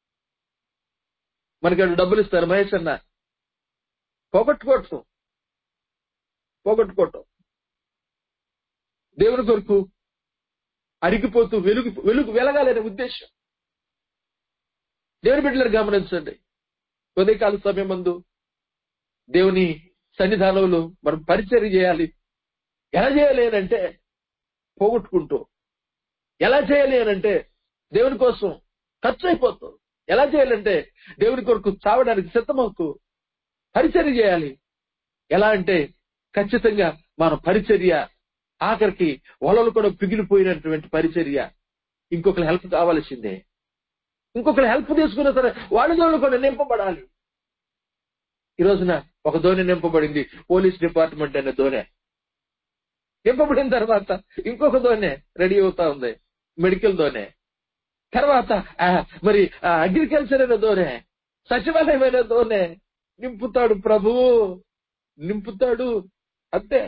A: మనకి అటు డబ్బులు ఇస్తారు మహేష్ అన్న పోగొట్టుకోవటం పోగొట్టుకోవటం దేవుని కొరకు అరిగిపోతూ వెలుగు వెలుగు వెలగాలనే ఉద్దేశం దేవుని బిడ్డలను గమనించండి ఉదయకాల సమయం మందు దేవుని సన్నిధానంలో మనం పరిచర్య చేయాలి ఎలా చేయాలి అని అంటే పోగొట్టుకుంటూ ఎలా చేయాలి అని అంటే దేవుని కోసం ఖర్చు అయిపోతాం ఎలా చేయాలంటే దేవుని కొరకు చావడానికి సిద్ధమవుతూ పరిచర్య చేయాలి ఎలా అంటే ఖచ్చితంగా మన పరిచర్య ఆఖరికి వలలు కూడా పిగిలిపోయినటువంటి పరిచర్య ఇంకొకరి హెల్ప్ కావాల్సిందే ఇంకొకరి హెల్ప్ తీసుకున్నా సరే వాళ్ళ దోణి కూడా నింపబడాలి ఈ రోజున ఒక ధోని నింపబడింది పోలీస్ డిపార్ట్మెంట్ అనే ధోనే నింపబడిన తర్వాత ఇంకొక ధోనే రెడీ అవుతా ఉంది మెడికల్ ధోనే తర్వాత ఆ, మరి అగ్రికల్చర్ అనే ధోనే సచివాలయం అనే ధోనే నింపుతాడు ప్రభువు నింపుతాడు అంతే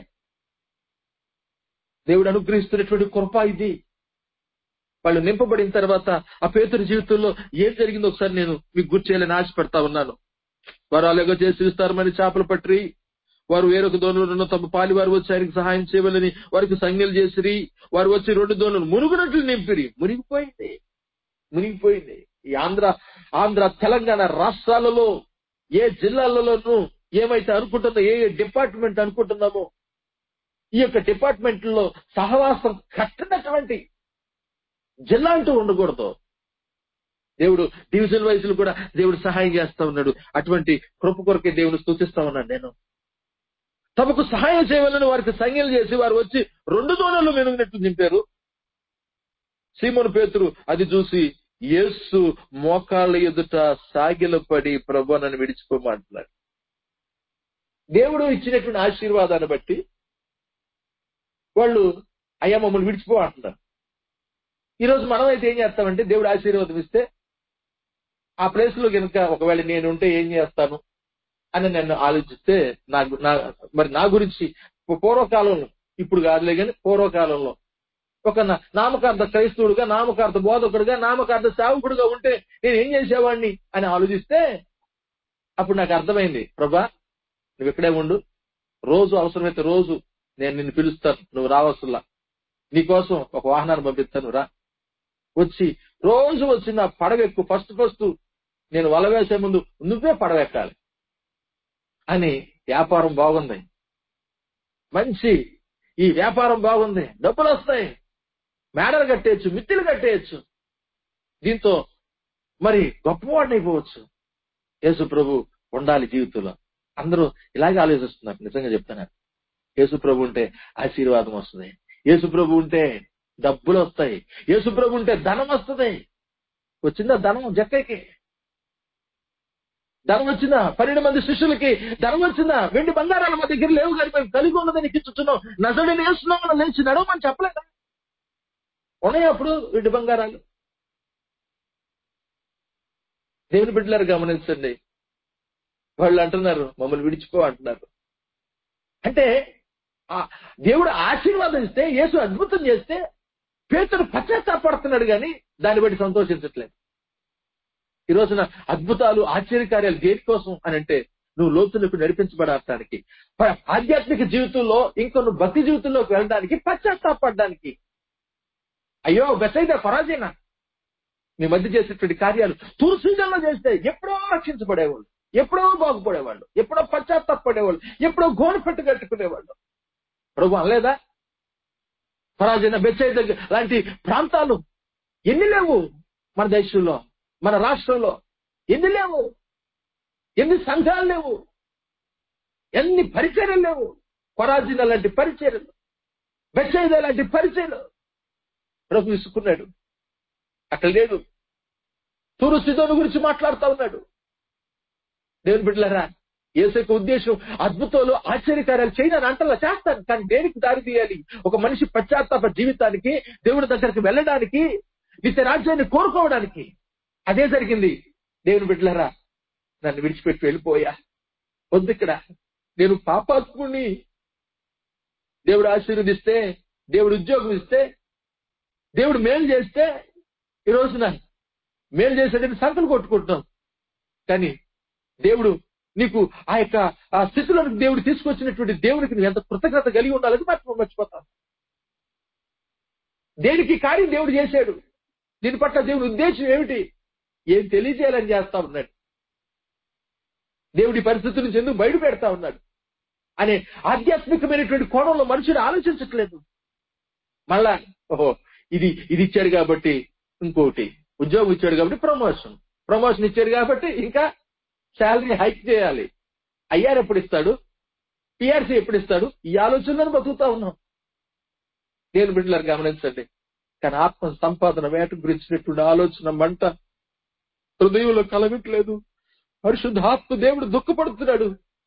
A: దేవుడు అనుగ్రహిస్తున్నటువంటి కృప ఇది వాళ్ళు నింపబడిన తర్వాత ఆ పేతుడి జీవితంలో ఏం జరిగిందో ఒకసారి నేను మీకు గుర్తు చేయాలని ఆశపడతా ఉన్నాను వారు అలాగో చేసి విస్తారమైన చేపలు పట్టి వారు వేరొక దోణులను తమ పాలి వారు వచ్చి ఆయనకు సహాయం చేయవాలని వారికి సంజ్ఞలు చేసిరి వారు వచ్చి రెండు దోణులు మునుగునట్లు నింపిరి మునిగిపోయింది మునిగిపోయింది ఈ ఆంధ్ర ఆంధ్ర తెలంగాణ రాష్ట్రాలలో ఏ జిల్లాలలోనూ ఏమైతే అనుకుంటుందో ఏ ఏ డిపార్ట్మెంట్ అనుకుంటున్నామో ఈ యొక్క డిపార్ట్మెంట్ లో సహవాసం కట్టినటువంటి జిల్లా అంటూ ఉండకూడదు దేవుడు డివిజన్ వైజ్ కూడా దేవుడు సహాయం చేస్తా ఉన్నాడు అటువంటి కృప కొరకే దేవుని స్థుతిస్తా ఉన్నాను నేను తమకు సహాయం చేయవాలని వారికి సంజ్ఞలు చేసి వారు వచ్చి రెండు దోణలు మెనుగినట్టు నింపారు సీమోను పేతురు అది చూసి యేసు మోకాళ్ళ ఎదుట సాగిలపడి ప్రభు నన్ను విడిచిపోమంటున్నాడు దేవుడు ఇచ్చినటువంటి ఆశీర్వాదాన్ని బట్టి వాళ్ళు అయ్యా మమ్మల్ని విడిచిపో అంటున్నారు ఈ రోజు మనం అయితే ఏం చేస్తామంటే దేవుడు ఆశీర్వాదం ఇస్తే ఆ ప్లేస్ లో కనుక ఒకవేళ నేను ఉంటే ఏం చేస్తాను అని నన్ను ఆలోచిస్తే నాకు నా మరి నా గురించి పూర్వకాలంలో ఇప్పుడు కాదులే కానీ పూర్వకాలంలో ఒక నా- నామకార్థ క్రైస్తవుడుగా నామకార్థ బోధకుడుగా నామకార్థ సేవకుడుగా ఉంటే నేను ఏం చేసేవాడిని అని ఆలోచిస్తే అప్పుడు నాకు అర్థమైంది ప్రభా నువ్వు ఇక్కడే ఉండు రోజు అవసరమైతే రోజు నేను నిన్ను పిలుస్తాను నువ్వు రావస్తులా నీకోసం ఒక వాహనాన్ని పంపిస్తాను రా వచ్చి రోజు వచ్చి నా పడవెక్కు ఫస్ట్ ఫస్ట్ నేను వల వేసే ముందు నువ్వే పడవెక్కాలి అని వ్యాపారం బాగుంది మంచి ఈ వ్యాపారం బాగుంది డబ్బులు వస్తాయి మేడలు కట్టేయచ్చు మిత్తిలు కట్టేయచ్చు దీంతో మరి గొప్పవాడిని అయిపోవచ్చు యేసు ప్రభు ఉండాలి జీవితంలో అందరూ ఇలాగే ఆలోచిస్తున్నారు నిజంగా చెప్తున్నారు యేసు ప్రభు ఉంటే ఆశీర్వాదం వస్తుంది యేసు ప్రభు ఉంటే డబ్బులు వస్తాయి యేసు ప్రభు ఉంటే ధనం వస్తుంది వచ్చిందా ధనం జక్కకి ధనం వచ్చిందా పన్నెండు మంది శిష్యులకి ధనం వచ్చిందా వెండి బంగారాలు మా దగ్గర లేవు కానీ మేము కలిగి ఉన్నదని ఇచ్చుతున్నాం నజడిని వేస్తున్నాం లేచి నడవమని చెప్పలేదా ఉన్నాయి అప్పుడు వెండి బంగారాలు దేవుని బిడ్డలారు గమనించండి వాళ్ళు అంటున్నారు మమ్మల్ని విడిచిపో అంటున్నారు అంటే ఆ దేవుడు ఆశీర్వాదం ఇస్తే యేసు అద్భుతం చేస్తే పేతుడు పశ్చాత్తాపడుతున్నాడు కానీ దాన్ని బట్టి సంతోషించట్లేదు ఈ రోజున అద్భుతాలు ఆశ్చర్యకార్యాలు దేనికోసం అని అంటే నువ్వు లోతులకు నడిపించబడటానికి ప- ఆధ్యాత్మిక జీవితంలో ఇంకో నువ్వు భక్తి జీవితంలోకి వెళ్ళడానికి పశ్చాత్తాపడడానికి అయ్యో బెసైదా పరాజీనా మీ మధ్య చేసేటువంటి కార్యాలు తూర్సీజన్లో చేస్తే ఎప్పుడో రక్షించబడేవాళ్ళు ఎప్పుడో బాగుపడేవాళ్ళు ఎప్పుడో పశ్చాత్తాపడేవాళ్ళు ఎప్పుడో గోడు పెట్టు కట్టుకునేవాళ్ళు ప్రభు అనలేదా పరాజీన బెచ్చైద లాంటి ప్రాంతాలు ఎన్ని లేవు మన దేశంలో మన రాష్ట్రంలో ఎన్ని లేవు ఎన్ని సంఘాలు లేవు ఎన్ని పరిచర్యలు లేవు పరాజీన లాంటి పరిచర్యలు బెచ్చైద లాంటి పరిచయలు ప్రభు ఇసుకున్నాడు అక్కడ లేడు తూరు సిద్ధోను గురించి మాట్లాడుతా ఉన్నాడు దేవుని బిడ్డలారా ఏసైక ఉద్దేశం అద్భుతాలు ఆశ్చర్యకార్యాలు చేయని అంటలా చేస్తాను కానీ దేనికి దారి తీయాలి ఒక మనిషి పశ్చాత్తాప జీవితానికి దేవుడి దగ్గరికి వెళ్ళడానికి నిత్య రాజ్యాన్ని కోరుకోవడానికి అదే జరిగింది దేవుని బిడ్డలారా నన్ను విడిచిపెట్టి వెళ్ళిపోయా వద్దు ఇక్కడ నేను పాపాత్ముని దేవుడు ఆశీర్వదిస్తే దేవుడు ఉద్యోగం ఇస్తే దేవుడు మేలు చేస్తే ఈ రోజున మేలు చేసేటట్టు సంకలు కొట్టుకుంటున్నాం కానీ దేవుడు నీకు ఆ యొక్క ఆ స్థితిలో దేవుడు తీసుకొచ్చినటువంటి దేవుడికి నువ్వు ఎంత కృతజ్ఞత కలిగి ఉండాలని మర్చిపో మర్చిపోతాను దేనికి కార్యం దేవుడు చేశాడు దీని పట్ల దేవుడి ఉద్దేశం ఏమిటి ఏం తెలియజేయాలని చేస్తా ఉన్నాడు దేవుడి పరిస్థితి నుంచి ఎందుకు బయట పెడతా ఉన్నాడు అనే ఆధ్యాత్మికమైనటువంటి కోణంలో మనుషులు ఆలోచించట్లేదు మళ్ళా ఓహో ఇది ఇది ఇచ్చాడు కాబట్టి ఇంకోటి ఉద్యోగం ఇచ్చాడు కాబట్టి ప్రమోషన్ ప్రమోషన్ ఇచ్చాడు కాబట్టి ఇంకా శాలరీ హైక్ చేయాలి ఐఆర్ ఎప్పుడు ఇస్తాడు పిఆర్సీ ఎప్పుడు ఇస్తాడు ఈ ఆలోచనలను బతుకుతా ఉన్నాం దేవుని బిడ్డలారు గమనించండి కానీ ఆత్మ సంపాదన వేట గురించినటువంటి ఆలోచన మంట హృదయంలో కలగట్లేదు పరిశుద్ధ ఆత్మ దేవుడు దుఃఖపడుతున్నాడు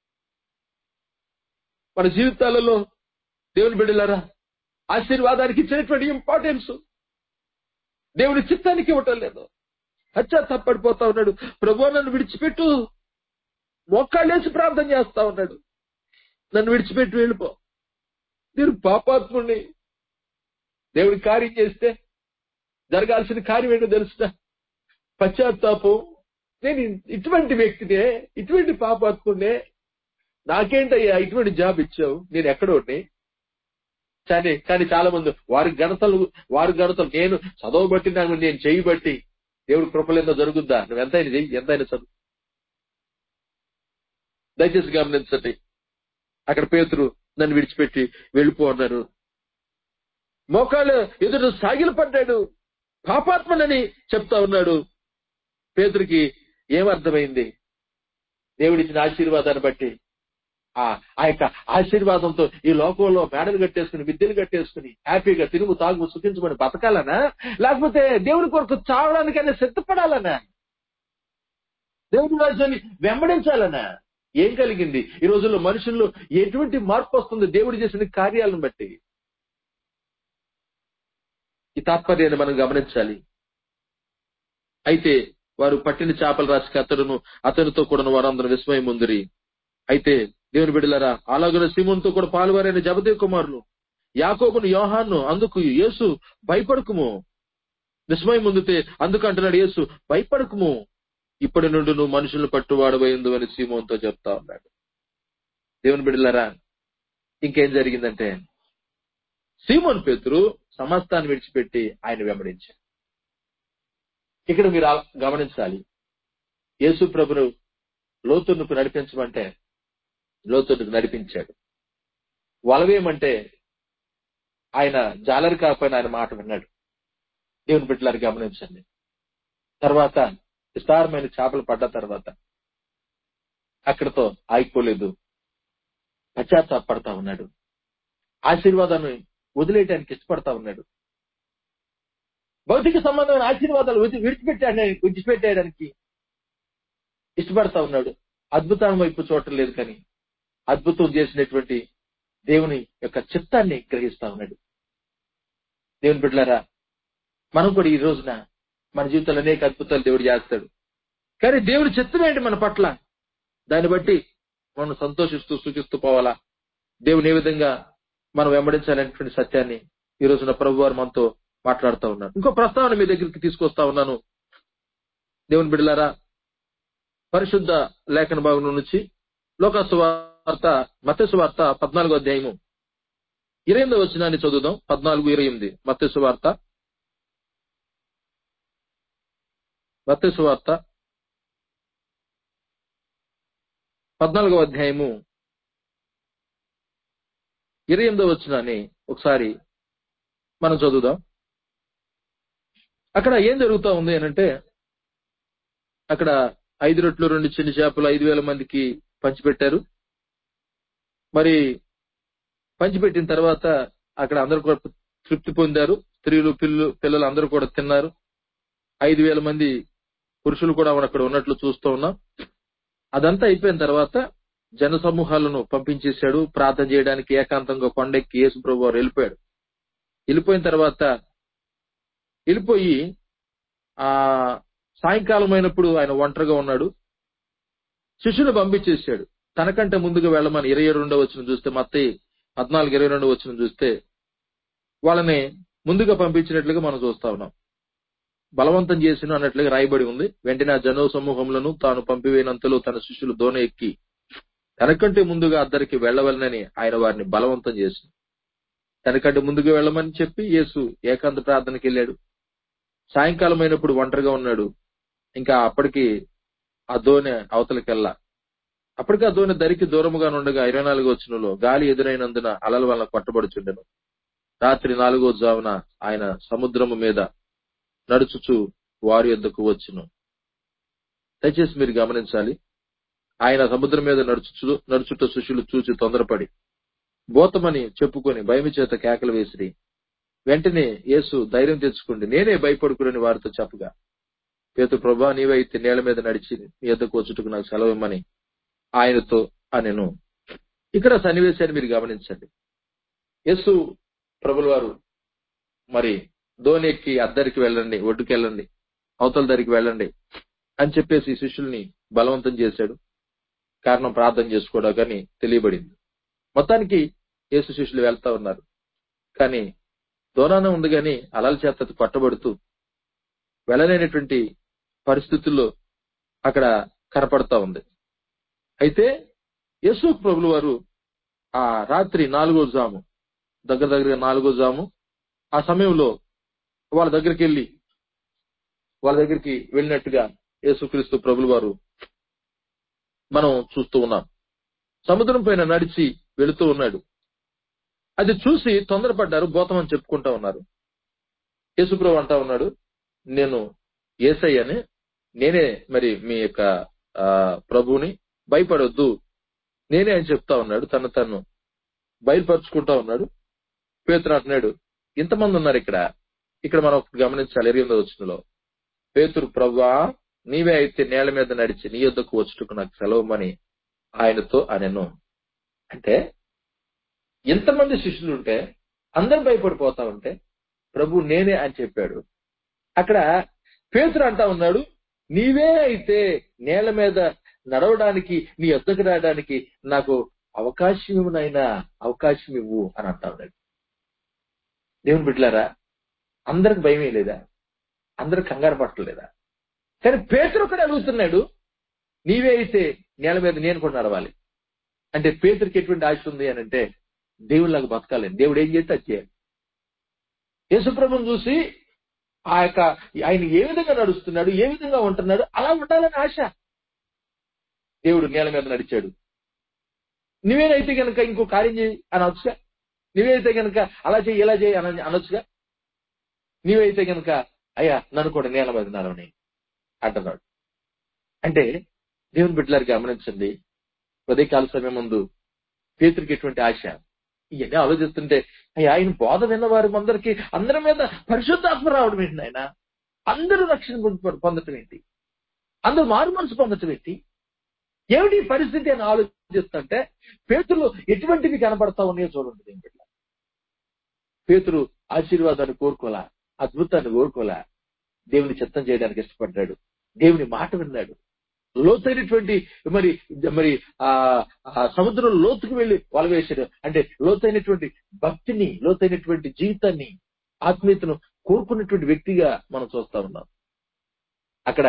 A: మన జీవితాలలో దేవుని బిడ్డలారా ఆశీర్వాదానికి ఇచ్చినటువంటి ఇంపార్టెన్స్ దేవుని చిత్తానికి ఇవ్వటం లేదు హత్య తప్పడిపోతా ఉన్నాడు ప్రభు నన్ను విడిచిపెట్టు మోకాళ్ళేసి ప్రార్థన చేస్తా ఉన్నాడు నన్ను విడిచిపెట్టి వెళ్ళిపో నేను పాపాత్ముడిని దేవుడి కార్యం చేస్తే జరగాల్సిన కార్యం ఏంటో తెలుసునా పశ్చాత్తాపం నేను ఇటువంటి వ్యక్తినే ఇటువంటి పాపాత్ముడినే నాకేంటయ్యా ఇటువంటి జాబ్ ఇచ్చావు నేను ఎక్కడోడిని కానీ కానీ చాలా మంది వారి గణతలు వారి గణతలు నేను చదవబట్టి నాకు నేను చేయబట్టి దేవుడి కృపలేందో జరుగుద్దా నువ్వు ఎంతైనా చెయ్యి ఎంతైనా చదువు దయచేసి గమనించండి అక్కడ పేతురు నన్ను విడిచిపెట్టి వెళ్ళిపో అన్నారు మోకాళ్ళు ఎదురు సాగిలు పడ్డాడు పాపాత్మనని చెప్తా ఉన్నాడు పేతురికి ఏమర్థమైంది దేవుడిచ్చిన ఆశీర్వాదాన్ని బట్టి ఆ ఆ యొక్క ఆశీర్వాదంతో ఈ లోకంలో మేడలు కట్టేసుకుని విద్యలు కట్టేసుకుని హ్యాపీగా తిరుగు తాగు సుఖించమని బతకాలనా లేకపోతే దేవుడి కొరకు చావడానికైనా సిద్ధపడాలనా దేవుడి రాజ్యాన్ని వెంబడించాలనా ఏం కలిగింది ఈ రోజుల్లో మనుషుల్లో ఎటువంటి మార్పు వస్తుంది దేవుడు చేసిన కార్యాలను బట్టి ఈ తాత్పర్యాన్ని మనం గమనించాలి అయితే వారు పట్టిన చేపల రాశికి అతడును అతనితో కూడా వారందరూ విస్మయం ముందురి అయితే దేవుని బిడ్డలారా అలాగున సిమున్తో కూడా పాల్వారైన జబదే కుమారులు యాకోబును యోహాన్ను అందుకు యేసు భయపడకుము విస్మయం ముందుతే అందుకు అంటున్నాడు యేసు భయపడకుము ఇప్పటి నుండి నువ్వు మనుషులను పట్టువాడబోయిందు అని సీమోన్తో చెప్తా ఉన్నాడు దేవుని బిడ్డలారా ఇంకేం జరిగిందంటే సీమోన్ పేతురు సమస్తాన్ని విడిచిపెట్టి ఆయన వెంబడించాడు ఇక్కడ మీరు ఆ- గమనించాలి యేసు ప్రభును లోతునుకు నడిపించమంటే లోతునుకు నడిపించాడు వలవేయమంటే ఆయన జాలరి కాకపోయినా ఆయన మాట విన్నాడు దేవుని బిడ్డలారు గమనించండి తర్వాత విస్తారమైన చేపలు పడ్డ తర్వాత అక్కడతో ఆగిపోలేదు పశ్చాత్తాపడతా ఉన్నాడు ఆశీర్వాదాన్ని వదిలేయడానికి ఇష్టపడతా ఉన్నాడు భౌతిక సంబంధమైన ఆశీర్వాదాలు విడి- విడిచిపెట్టాడని విడిచిపెట్టేయడానికి ఇష్టపడతా ఉన్నాడు అద్భుతం వైపు చూడటం లేదు కానీ అద్భుతం చేసినటువంటి దేవుని యొక్క చిత్తాన్ని గ్రహిస్తా ఉన్నాడు దేవుని బిడ్డలారా మనం కూడా ఈ రోజున మన జీవితంలో అనేక అద్భుతాలు దేవుడు చేస్తాడు కానీ దేవుని చిత్తం ఏంటి మన పట్ల దాన్ని బట్టి మనం సంతోషిస్తూ సూచిస్తూ పోవాలా దేవుని ఏ విధంగా మనం వెంబడించాలనేటువంటి సత్యాన్ని ఈ రోజున ప్రభు వారు మనతో మాట్లాడుతూ ఉన్నారు ఇంకో ప్రస్తావన మీ దగ్గరికి తీసుకొస్తా ఉన్నాను దేవుని బిడ్డలారా పరిశుద్ధ లేఖన భాగం నుంచి లోకాసు వార్త మత్స్సు వార్త పద్నాలుగో అధ్యాయము ఇరవై ఎనిమిదో వచ్చినాన్ని చదువుదాం పద్నాలుగు ఇరవై ఎనిమిది మత్స్సు వార్త మత్స్సు వార్త పద్నాలుగో అధ్యాయము ఇరవై ఎనిమిదో వచ్చినాన్ని ఒకసారి మనం చదువుదాం అక్కడ ఏం జరుగుతా ఉంది అనంటే అక్కడ ఐదు రొట్లు రెండు చిన్న చేపలు ఐదు వేల మందికి పంచిపెట్టారు మరి పంచిపెట్టిన తర్వాత అక్కడ అందరూ కూడా తృప్తి పొందారు స్త్రీలు పిల్లలు పిల్లలు అందరూ కూడా తిన్నారు ఐదు వేల మంది పురుషులు కూడా అక్కడ ఉన్నట్లు చూస్తూ ఉన్నాం అదంతా అయిపోయిన తర్వాత జన సమూహాలను పంపించేశాడు ప్రార్థన చేయడానికి ఏకాంతంగా కొండెక్కి యేసు ప్రభు వారు వెళ్ళిపోయాడు వెళ్ళిపోయిన తర్వాత వెళ్ళిపోయి ఆ సాయంకాలం అయినప్పుడు ఆయన ఒంటరిగా ఉన్నాడు శిష్యుని పంపించేశాడు తనకంటే ముందుగా వెళ్ళమని ఇరవై రెండో వచ్చిన చూస్తే మత్తయి పద్నాలుగు ఇరవై రెండు వచ్చిన చూస్తే వాళ్ళని ముందుగా పంపించినట్లుగా మనం చూస్తా ఉన్నాం బలవంతం చేసిన అన్నట్లుగా రాయబడి ఉంది వెంటనే ఆ జనో సమూహములను తాను పంపివేయనంతలో తన శిష్యులు దోణ ఎక్కి తనకంటే ముందుగా అద్దరికి వెళ్ళవలనని ఆయన వారిని బలవంతం చేసింది తనకంటే ముందుగా వెళ్ళమని చెప్పి యేసు ఏకాంత ప్రార్థనకి వెళ్ళాడు సాయంకాలం అయినప్పుడు ఒంటరిగా ఉన్నాడు ఇంకా అప్పటికి ఆ దోణె అవతలకెళ్ళా అప్పటికి ఆ దోణి దరికి దూరముగా నుండగా ఇరవై నాలుగో వచ్చినలో గాలి ఎదురైనందున అలల వలన కొట్టబడుచుండెను రాత్రి నాలుగో జామున ఆయన సముద్రము మీద నడుచుచు వారి యొద్దకు వచ్చును దయచేసి మీరు గమనించాలి ఆయన సముద్రం మీద నడుచుచు నడుచుట శిష్యులు చూసి తొందరపడి బోతమని చెప్పుకొని భయమి చేత కేకలు వేసిరి వెంటనే యేసు ధైర్యం తెచ్చుకోండి నేనే భయపడుకుని వారితో చెప్పగా పేతు ప్రభా నీవైతే నేల మీద నడిచి నీ యొద్దకు వచ్చుటకు నాకు సెలవు ఇమ్మని ఆయనతో అనెను ఇక్కడ సన్నివేశాన్ని మీరు గమనించండి యేసు ప్రభుల వారు మరి ధోని ఎక్కి అద్దరికి వెళ్ళండి ఒడ్డుకి వెళ్ళండి అవతల దరికి వెళ్ళండి అని చెప్పేసి శిష్యుల్ని బలవంతం చేశాడు కారణం ప్రార్థన చేసుకోవడం కానీ తెలియబడింది మొత్తానికి యేసు శిష్యులు వెళ్తా ఉన్నారు కానీ దూరాన ఉంది కానీ అలల చేత పట్టబడుతూ వెళ్ళలేనటువంటి పరిస్థితుల్లో అక్కడ కనపడతా ఉంది అయితే యేసు ప్రభులు వారు ఆ రాత్రి నాలుగో జాము దగ్గర దగ్గర నాలుగో జాము ఆ సమయంలో వాళ్ళ దగ్గరికి వెళ్ళి వాళ్ళ దగ్గరికి వెళ్ళినట్టుగా యేసుక్రీస్తు ప్రభులు వారు మనం చూస్తూ ఉన్నాం సముద్రం పైన నడిచి వెళుతూ ఉన్నాడు అది చూసి తొందరపడ్డారు గోతమని చెప్పుకుంటా ఉన్నారు యేసుప్రభు అంటా ఉన్నాడు నేను ఏసయ్యని నేనే మరి మీ యొక్క ఆ, ప్రభువుని భయపడొద్దు నేనే అని చెప్తా ఉన్నాడు తను తను బయలుపరుచుకుంటా ఉన్నాడు పేతురు అంటున్నాడు ఇంతమంది ఉన్నారు ఇక్కడ ఇక్కడ మనం ఒకటి గమనించాలి ఇరవై ఎనిమిదో వచ్చినలో పేతురు ప్రభువా నీవే అయితే నేల మీద నడిచి నీ యొద్దకు వచ్చుటకు నాకు సెలవుమని ఆయనతో అనెను అంటే ఎంతమంది శిష్యులు ఉంటే అందరు భయపడిపోతా ఉంటే ప్రభు నేనే అని చెప్పాడు అక్కడ పేతురు అంటా ఉన్నాడు నీవే అయితే నేల మీద నడవడానికి నీ యొద్దకు రావడానికి నాకు అవకాశం ఇవ్వనైనా అవకాశం ఇవ్వు అని అంటా ఉన్నాడు దేవుని బిడ్డలారా అందరికి భయమే లేదా అందరు కంగారు పట్టలేదా కానీ పేతురు ఒకటి అడుగుతున్నాడు నీవే అయితే నేల మీద నేను కూడా నడవాలి అంటే పేతురికి ఎటువంటి ఆశ ఉంది అని అంటే దేవుళ్ళకి బతకాలి దేవుడు ఏం చేస్తే అది చేయాలి యేసుప్రభుని చూసి ఆ యొక్క ఆయన ఏ విధంగా నడుస్తున్నాడు ఏ విధంగా ఉంటున్నాడు అలా ఉండాలని ఆశ దేవుడు నేల మీద నడిచాడు నువ్వేనైతే గనక ఇంకో కార్యం చేయి అని అనొచ్చుగా నువ్వైతే గనక అలా చేయి ఇలా చేయి అని అనొచ్చుగా నీవైతే గనక అయ్యా నన్ను కూడా నేల మీద నడవని అంటున్నాడు అంటే దేవుని బిడ్డలారు గమనించండి ఉదయకాల సమయం ముందు పేతురికి ఎటువంటి ఆశ ఇవన్నీ ఆలోచిస్తుంటే అయ్యా ఆయన బోధ విన్న వారి అందరికి అందరి మీద పరిశుద్ధాత్మ రావడం ఏంటి ఆయన అందరూ రక్షణ పొంద- పొందటం ఏంటి అందరూ మారు మనసు పొందటం ఏంటి ఏమిటి ఈ పరిస్థితి అని ఆలోచిస్తుంటే పేతులు ఎటువంటివి కనపడతా ఉన్నాయో చూడండి దేవుని బిడ్డ పేతురు ఆశీర్వాదాన్ని కోరుకోలా అద్భుతాన్ని కోరుకోలా దేవుని చిత్తం చేయడానికి ఇష్టపడ్డాడు దేవుని మాట విన్నాడు లోతైనటువంటి మరి మరి ఆ ఆ సముద్రం లోతుకు వెళ్లి వల వేశాడు అంటే లోతైనటువంటి భక్తిని లోతైనటువంటి జీవితాన్ని ఆత్మీయతను కోరుకున్నటువంటి వ్యక్తిగా మనం చూస్తా ఉన్నాం అక్కడ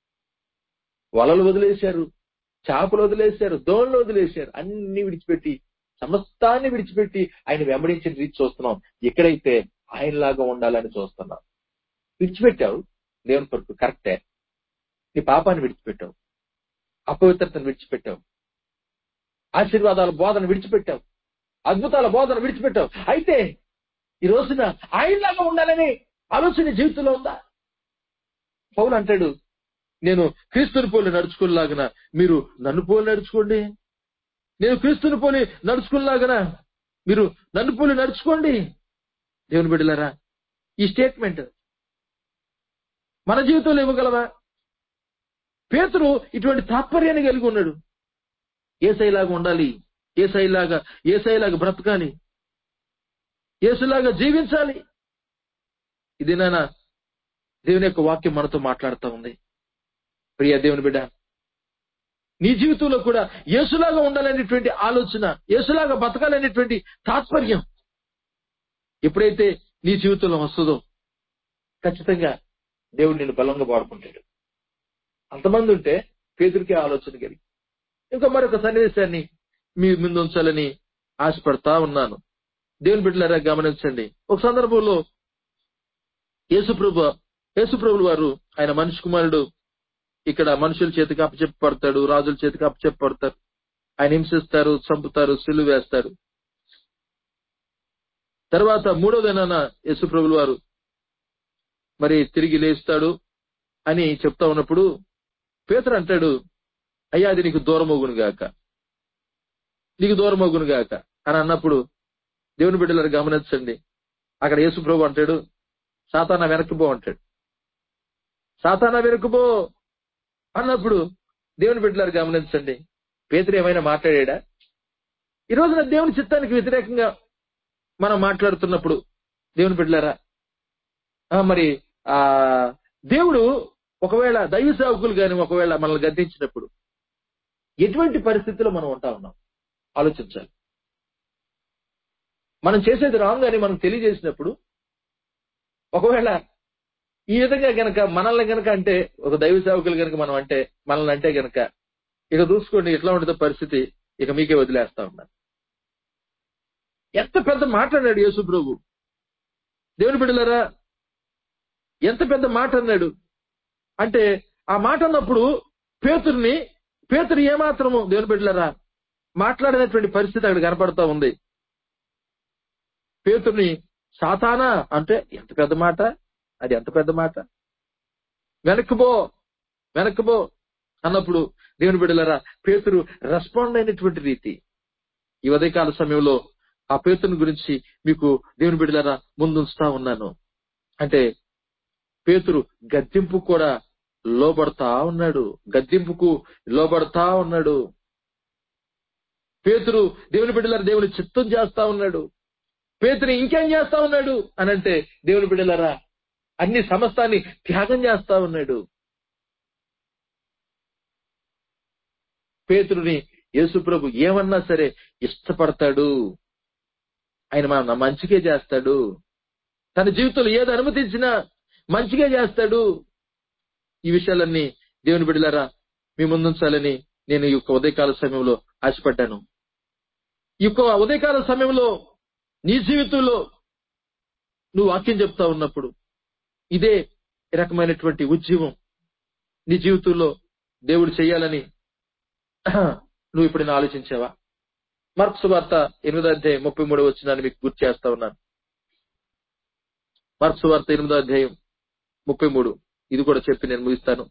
A: వలలు వదిలేశారు చేపలు వదిలేశారు దోణలు వదిలేశారు అన్ని విడిచిపెట్టి సమస్తాన్ని విడిచిపెట్టి ఆయన వెంబడించిన రీతి చూస్తున్నాం ఎక్కడైతే ఆయనలాగా ఉండాలని చూస్తున్నాం విడిచిపెట్టావు దేవుని కొరకు కరెక్టే నీ పాపాన్ని విడిచిపెట్టావు అపవిత్రతను విడిచిపెట్టావు ఆశీర్వాదాల బోధన విడిచిపెట్టావు అద్భుతాల బోధన విడిచిపెట్టావు అయితే ఈ రోజున ఆయనలాగా ఉండాలని ఆలోచన నీ జీవితంలో ఉందా పౌలు అంటాడు నేను క్రీస్తుని పోలి నడుచుకునేలాగన మీరు నన్ను పోలి నడుచుకోండి నేను క్రీస్తుని పోలి నడుచుకునేలాగన మీరు నన్ను పోలి నడుచుకోండి దేవుని బిడ్డలారా ఈ స్టేట్మెంట్ మన జీవితంలో ఇవ్వగలవా పేతురు ఇటువంటి తాత్పర్యాన్ని కలిగి ఉన్నాడు ఏసైలాగా ఉండాలి ఏసైలాగా ఏసైలాగా బ్రతకాలి ఏసులాగా జీవించాలి ఇది నాన్న దేవుని యొక్క వాక్యం మనతో మాట్లాడుతూ ఉంది ప్రియ దేవుని బిడ్డ నీ జీవితంలో కూడా యేసులాగా ఉండాలనేటువంటి ఆలోచన యేసులాగా బతకాలనేటువంటి తాత్పర్యం ఎప్పుడైతే నీ జీవితంలో వస్తుందో ఖచ్చితంగా దేవుడు నిన్ను బలంగా వాడుకుంటాడు అంతమంది ఉంటే పేదరికే ఆలోచన కలిగి ఇంకా మరొక సన్నివేశాన్ని మీ ముందు ఉంచాలని ఆశపడతా ఉన్నాను దేవుని బిడ్డలారా గమనించండి ఒక సందర్భంలో యేసుప్రభు యేసుప్రభులు వారు ఆయన మనిషి కుమారుడు ఇక్కడ మనుషుల చేతికి అప్పచెప్పబడతాడు రాజుల చేతికి అప్పచెప్పబడతారు ఆయన హింసిస్తారు చంపుతారు సిల్లు వేస్తారు తర్వాత మూడో దినాన యేసుప్రభులు వారు మరి తిరిగి లేస్తాడు అని చెప్తా ఉన్నప్పుడు పేతురు అంటాడు అయ్యా అది నీకు దూరమోగును గాక నీకు దూరమోగును గాక అని అన్నప్పుడు దేవుని బిడ్డలను గమనించండి అక్కడ యేసు ప్రభు అంటాడు సాతాన వెనక్కిపో అంటాడు సాతాన వెనక్కిపో అన్నప్పుడు దేవుని బిడ్డలారు గమనించండి పేతురు ఏమైనా మాట్లాడా ఈ రోజున దేవుని చిత్తానికి వ్యతిరేకంగా మనం మాట్లాడుతున్నప్పుడు దేవుని బిడ్డలారా ఆ, మరి ఆ దేవుడు ఒకవేళ దైవ సేవకులు గాని ఒకవేళ మనల్ని గద్దించినప్పుడు ఎటువంటి పరిస్థితిలో మనం ఉంటా ఉన్నాం ఆలోచించాలి మనం చేసేది రాంగ్ అని మనం తెలియజేసినప్పుడు ఒకవేళ ఈ విధంగా గనక మనల్ని గనక అంటే ఒక దైవ సేవకులు గనక మనం అంటే మనల్ని అంటే గనక ఇక చూసుకోండి ఎట్లా ఉంటుందో పరిస్థితి ఇక మీకే వదిలేస్తా ఉన్నాను ఎంత పెద్ద మాట అన్నాడు యేసు ప్రభు దేవుని బిడ్డలారా ఎంత పెద్ద మాట అన్నాడు అంటే ఆ మాట అన్నప్పుడు పేతుర్ని పేతురు ఏమాత్రము దేవుని బిడ్డలారా మాట్లాడినటువంటి పరిస్థితి అక్కడ కనపడతా ఉంది పేతుర్ని సాతానా అంటే ఎంత పెద్ద మాట అది ఎంత పెద్ద మాట వెనక్కుబో వెనక్కుబో అన్నప్పుడు దేవుని బిడ్డలారా పేతురు రెస్పాండ్ అయినటువంటి రీతి ఈ ఉదయకాల సమయంలో ఆ పేతుని గురించి మీకు దేవుని బిడ్డలారా ముందుంచుతా ఉన్నాను అంటే పేతురు గద్దింపు కూడా లోబడతా ఉన్నాడు గద్దింపుకు లోబడతా ఉన్నాడు పేతురు దేవుని బిడ్డలారా దేవుని చిత్తం చేస్తా ఉన్నాడు పేతురు ఇంకేం చేస్తా ఉన్నాడు అని అంటే దేవుని బిడ్డలారా అన్ని సమస్తాన్ని త్యాగం చేస్తా ఉన్నాడు పేతురుని యేసుప్రభు ఏమన్నా సరే ఇష్టపడతాడు ఆయన మన మంచిగా చేస్తాడు తన జీవితంలో ఏది అనుమతించినా మంచిగా చేస్తాడు ఈ విషయాలన్నీ దేవుని బిడ్డలారా మీ ముందుంచాలని నేను ఈ యొక్క ఉదయకాల సమయంలో ఆశపడ్డాను ఈ యొక్క ఉదయకాల సమయంలో నీ జీవితంలో నువ్వు వాక్యం చెప్తా ఉన్నప్పుడు ఇదే రకమైనటువంటి ఉద్యమం నీ జీవితంలో దేవుడు చేయాలని నువ్వు ఇప్పుడు ఆలోచించావా మార్క్స్ వార్త ఎనిమిదో అధ్యాయం ముప్పై మూడు వచ్చినాన్ని మీకు గుర్తు చేస్తా ఉన్నాను మార్క్స్ వార్త ఎనిమిదో అధ్యాయం ముప్పై మూడు ఇది కూడా చెప్పి నేను ముగిస్తాను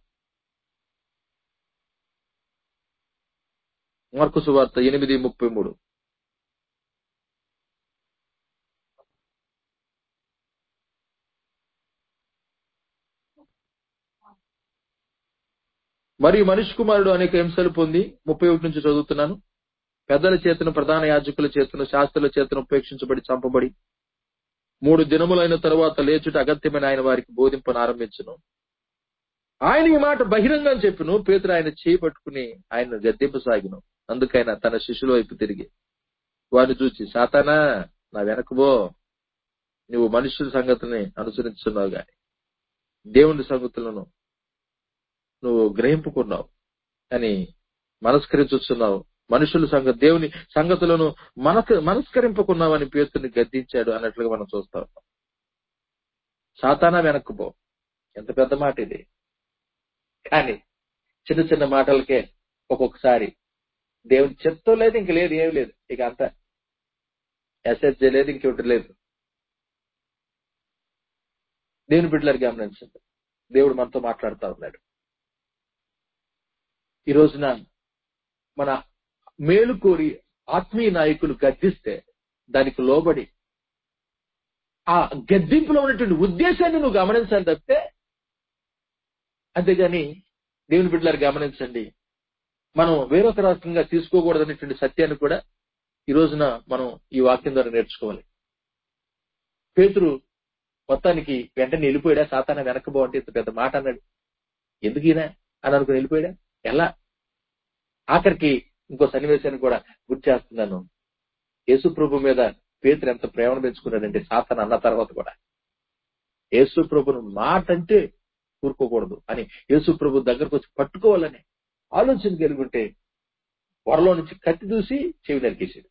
A: మార్కుసు వార్త ఎనిమిది ముప్పై మూడు మరియు మనిషి కుమారుడు అనేక హింసలు పొంది ముప్పై ఒకటి నుంచి చదువుతున్నాను పెద్దల చేతను ప్రధాన యాజకుల చేతను శాస్త్రుల చేతను ఉపేక్షించబడి చంపబడి మూడు దినములైన తరువాత లేచుట అగత్యమైన ఆయన వారికి బోధింపను ఆరంభించును ఆయన ఈ మాట బహిరంగం చెప్పును పేతురు ఆయన చేయి పట్టుకుని ఆయన గద్దెంపసాగిను అందుకైనా తన శిష్యుల వైపు తిరిగి వారిని చూచి సాతానా నా వెనకబో నువ్వు మనుషుల సంగతిని అనుసరిస్తున్నావు గాని దేవుని సంగతులను నువ్వు గ్రహింపుకున్నావు అని మనస్కరించుతున్నావు మనుషుల సంగతి దేవుని సంగతులను మనకు మనస్కరింపుకున్నావు అని పేతుని గద్దించాడు అన్నట్లుగా మనం చూస్తా ఉన్నాం సాతానా వెనక్కుపో ఎంత పెద్ద మాట ఇది కానీ చిన్న చిన్న మాటలకే ఒక్కొక్కసారి దేవుని చెత్తం లేదు ఇంక లేదు ఏమి లేదు ఇక అంతా ఎస్ఎస్జే లేదు ఇంకొకటి లేదు దేవుని బిడ్డలారు గమనించండి దేవుడు మనతో మాట్లాడుతూ ఉన్నాడు ఈ రోజున మన మేలు కోరి ఆత్మీయ నాయకులు గద్దిస్తే దానికి లోబడి ఆ గద్దింపులో ఉన్నటువంటి ఉద్దేశాన్ని నువ్వు గమనించాలి తప్పితే అంతేగాని దేవుని బిడ్డలారు గమనించండి మనం వేరొక రకంగా తీసుకోకూడదనేటువంటి సత్యాన్ని కూడా ఈ రోజున మనం ఈ వాక్యం ద్వారా నేర్చుకోవాలి పేతురు మొత్తానికి వెంటనే వెళ్ళిపోయాడా సాతాన వెనకబో అంటే ఇంత పెద్ద మాట అన్నాడు ఎందుకు ఈయన అని అనుకుని వెళ్ళిపోయాడా ఎలా ఆఖరికి ఇంకో సన్నివేశాన్ని కూడా గుర్తు చేస్తున్నాను యేసు ప్రభు మీద పేతురు ఎంత ప్రేమను పెంచుకున్నాడంటే సాతాన అన్న తర్వాత కూడా యేసు ప్రభును మాట అంటే కూరుకోకూడదు అని యేసు ప్రభు దగ్గరకు వచ్చి పట్టుకోవాలని ఆలోచన కలిగుంటే వరలో నుంచి కత్తి దూసి చెవి నరికేసాడు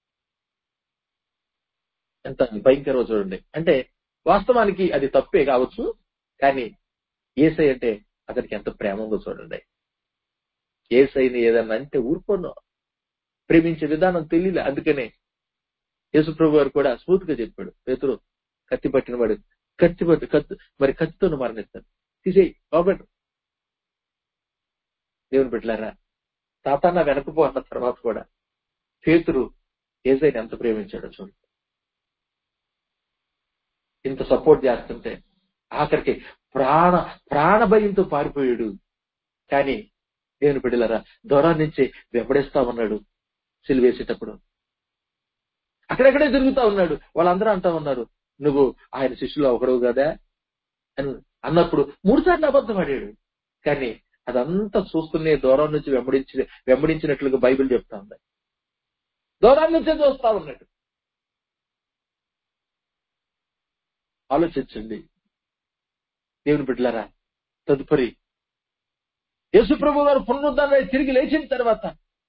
A: ఎంత భయంకరమో చూడండి అంటే వాస్తవానికి అది తప్పే కావచ్చు కానీ ఏసై అంటే అతనికి ఎంత ప్రేమ ఉందో చూడండి ఏసైని ఏదన్నా అంటే ఊరుకోను ప్రేమించే విధానం తెలియలే అందుకనే యేసుప్రభు గారు కూడా స్మూత్ గా చెప్పాడు పేతురు కత్తి పట్టిన వాడు కత్తి పట్టి కత్తి మరి కత్తితో మరణిస్తాడు తీసేయి బాబెట్టు దేవుని బిడ్డలారా తాతాన్న వెనకపో అన్న తర్వాత కూడా పేతురు ఏసైని ఎంత ప్రేమించాడో చూడు ఇంత సపోర్ట్ చేస్తుంటే ఆఖరికి ప్రాణ ప్రాణ భయంతో పారిపోయాడు కానీ దేవుని బిడ్డలారా దూరం నుంచి వెంబడిస్తా ఉన్నాడు సిలివేసేటప్పుడు అక్కడెక్కడే తిరుగుతా ఉన్నాడు వాళ్ళందరూ అంటా ఉన్నారు నువ్వు ఆయన శిష్యులు ఒకడవు కదా అని అన్నప్పుడు మూడు సార్లు అబద్ధం ఆడాడు కానీ అదంతా చూస్తూనే దూరం నుంచి వెంబడించి వెంబడించినట్లుగా బైబిల్ చెప్తా ఉంది దూరం నుంచే చూస్తా ఉన్నాడు ఆలోచించండి దేవుని బిడ్డలారా తదుపరి యేసుప్రభు వారు పునరుద్ధరణ తిరిగి లేచిన తర్వాత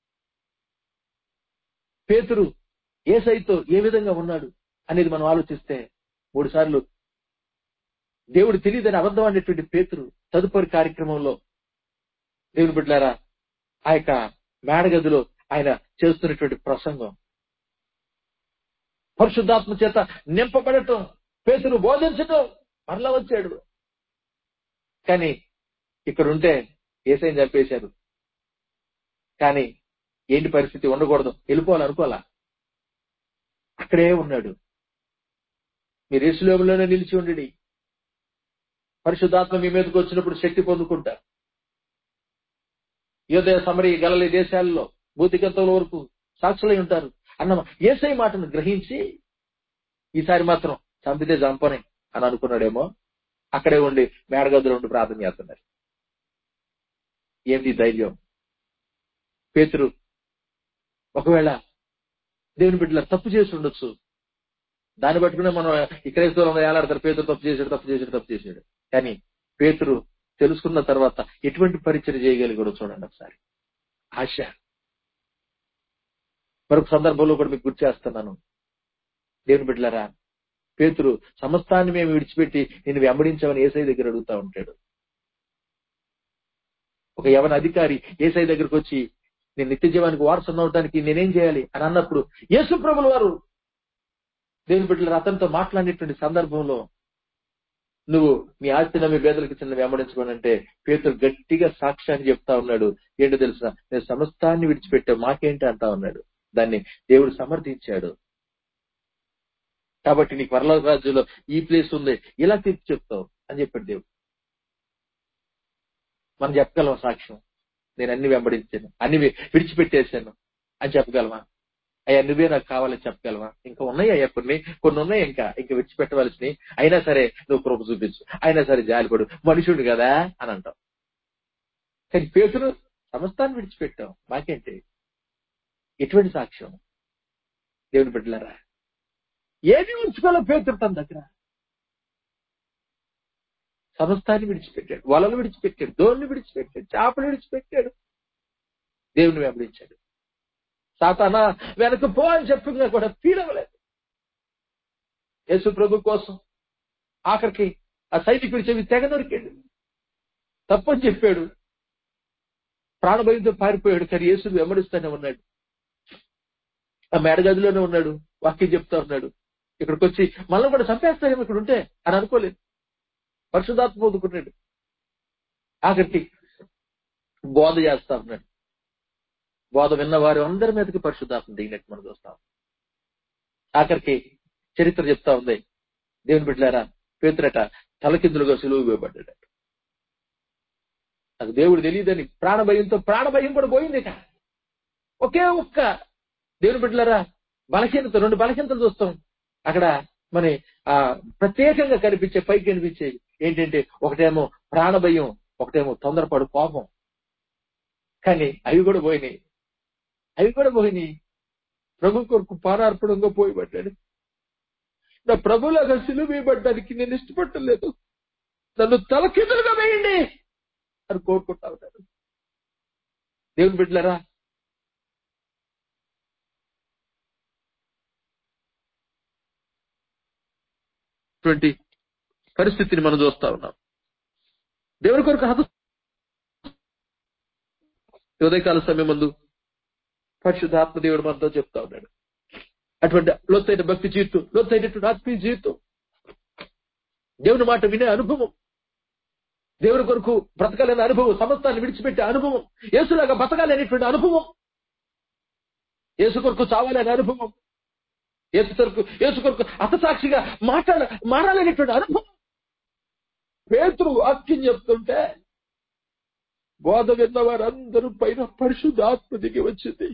A: పేతురు ఏసైతో ఏ విధంగా ఉన్నాడు అనేది మనం ఆలోచిస్తే మూడు సార్లు దేవుడు తెలియదని అబద్ధం అనేటువంటి పేతురు తదుపరి కార్యక్రమంలో దేవుని బిడ్డారా ఆ యొక్క మేడగదిలో ఆయన చేస్తున్నటువంటి ప్రసంగం పరిశుద్ధాత్మ చేత నింపబడటం పేతురు బోధించటం మరలా వచ్చాడు కానీ ఇక్కడ ఉంటే ఏసైని చంపేశారు కానీ ఏంటి పరిస్థితి ఉండకూడదు వెళ్ళిపోవాలనుకోవాలా అక్కడే ఉన్నాడు మీరు యేసులోములోనే నిలిచి ఉండి పరిశుద్ధాత్మ మీ మీదకి వచ్చినప్పుడు శక్తి పొందుకుంటారు యోదయ సమరి గలలి దేశాల్లో భూతికంతల వరకు సాక్షులై ఉంటారు అన్న ఏసై మాటను గ్రహించి ఈసారి మాత్రం చంపితే చంపని అని అనుకున్నాడేమో అక్కడే ఉండి మేడగదిలో ఉండి ప్రార్థన చేస్తున్నారు ఏంటి ధైర్యం పేతురు ఒకవేళ దేవుని బిడ్డల తప్పు చేసి ఉండొచ్చు దాన్ని బట్టుకునే మనం ఇక్కడ ఏలాడతారు పేతురు తప్పు చేశాడు తప్పు చేశాడు తప్పు చేశాడు కానీ పేతురు తెలుసుకున్న తర్వాత ఎటువంటి పరిచయం చేయగలిగాడో చూడండి ఒకసారి ఆశ మరొక సందర్భంలో కూడా మీకు గుర్తు చేస్తున్నాను దేవుని బిడ్డలారా పేతురు సమస్తాన్ని మేము విడిచిపెట్టి నేను వెంబడించామని ఏసై దగ్గర అడుగుతా ఉంటాడు ఒక యవన అధికారి ఏసై దగ్గరకు వచ్చి నేను నిత్య జీవానికి వారసుని అవడానికి నేనేం చేయాలి అని అన్నప్పుడు యేసు ప్రభుల వారు దేవుని బిడ్డలు అతనితో మాట్లాడేటువంటి సందర్భంలో నువ్వు మీ ఆస్తి నమ్మి పేదలకు చిన్న వెంబడించుకోనంటే పేతురు గట్టిగా సాక్ష్యాన్ని చెప్తా ఉన్నాడు ఏంటో తెలుసా నేను సమస్తాన్ని విడిచిపెట్టా మాకేంటి అంటా ఉన్నాడు దాన్ని దేవుడు సమర్థించాడు కాబట్టి నీకు పరలోక రాజ్యంలో ఈ ప్లేస్ ఉంది ఇలా తీర్చి చెప్తావు అని చెప్పాడు దేవుడు మనం చెప్పగలమా సాక్ష్యం నేను అన్ని వెంబడించాను అన్ని వి- విడిచిపెట్టేశాను అని చెప్పగలమా అయ్యా నువ్వే నాకు కావాలని చెప్పగలవా ఇంకా ఉన్నాయి అయ్యా కొన్ని కొన్ని ఉన్నాయి ఇంకా ఇంకా విడిచిపెట్టవలసినవి అయినా సరే నువ్వు కృప చూపించు అయినా సరే జాలిపడు మనుషుడు కదా అని అంటావు కానీ పేతురు సమస్తాన్ని విడిచిపెట్టాం మాకేంటి ఎటువంటి సాక్ష్యం దేవుని బిడ్డలారా ఏది ఉంచుకోవాలో పేతురు తన దగ్గర సమస్తాన్ని విడిచిపెట్టాడు వలలు విడిచిపెట్టాడు దోణ్ణి విడిచిపెట్టాడు చేపలు విడిచిపెట్టాడు దేవుని వెంబడించాడు సాతానా వెనక పో అని చెప్పినా కూడా ఫీల్ అవ్వలేదు యేసు ప్రభు కోసం ఆఖరికి ఆ సైనికుడి చెవి తెగ నరికాడు తప్పని చెప్పాడు ప్రాణభయంతో పారిపోయాడు కానీ యేసుడు వెంబడిస్తూనే ఉన్నాడు ఆ మేడగదిలోనే ఉన్నాడు వాక్యం చెప్తా ఉన్నాడు ఇక్కడికి వచ్చి మనల్ని కూడా చంపేస్తారేమో ఇక్కడ ఉంటే అని అనుకోలేదు పరిశుధాత్మ పొందుకున్నాడు ఆఖరికి బోధ చేస్తా ఉన్నాడు బోధ విన్న వారి అందరి మీదకి పరిశుద్ధాత్మ దిగినట్టు మనం చూస్తాం ఆఖరికి చరిత్ర చెప్తా ఉంది దేవుని బిడ్డలారా పేతురట తలకిందులుగా సులువు వేయబడ్డాడు నాకు దేవుడు తెలియదని ప్రాణభయంతో ప్రాణభయం కూడా పోయింది ఇక ఒకే ఒక్క దేవుని బిడ్డలారా బలహీనత రెండు బలహీనతలు చూస్తాం అక్కడ మన ఆ ప్రత్యేకంగా కనిపించే పైకి కనిపించే ఏంటంటే ఒకటేమో ప్రాణభయం ఒకటేమో తొందరపడు కోపం కానీ అవి కూడా పోయినాయి అవి కూడా పోయినాయి ప్రభు కొరకు పారార్పణంగా పోయిబడ్డాడు నా ప్రభులాగా సిలువేయబడ్డానికి నేను ఇష్టపడలేదు నన్ను తలకిందులుగా వేయండి అని కోరుకుంటా ఉన్నాడు దేవుని బిడ్డలారా ఇటువంటి పరిస్థితిని మనం చూస్తా ఉన్నాం దేవుని కొరకు హత ఉదయకాల సమయం ముందు పరిశుద్ధాత్మ దేవుడు మనతో చెప్తా ఉన్నాడు అటువంటి లోతైన భక్తి జీవితం లోతైనటువంటి ఆత్మీయ జీవితం దేవుని మాట వినే అనుభవం దేవుని కొరకు బ్రతకాలనే అనుభవం సమస్తాన్ని విడిచిపెట్టే అనుభవం యేసులాగా బతకాలనేటువంటి అనుభవం యేసు కొరకు చావాలనే అనుభవం యేసు కొరకు యేసు కొరకు అతసాక్షిగా మాట్లాడ మారాలనేటువంటి అనుభవం పేతురు వాక్యం చెప్తుంటే బోధ విన్న వారందరూ పైన పరిశుద్ధాత్మ దిగి వచ్చింది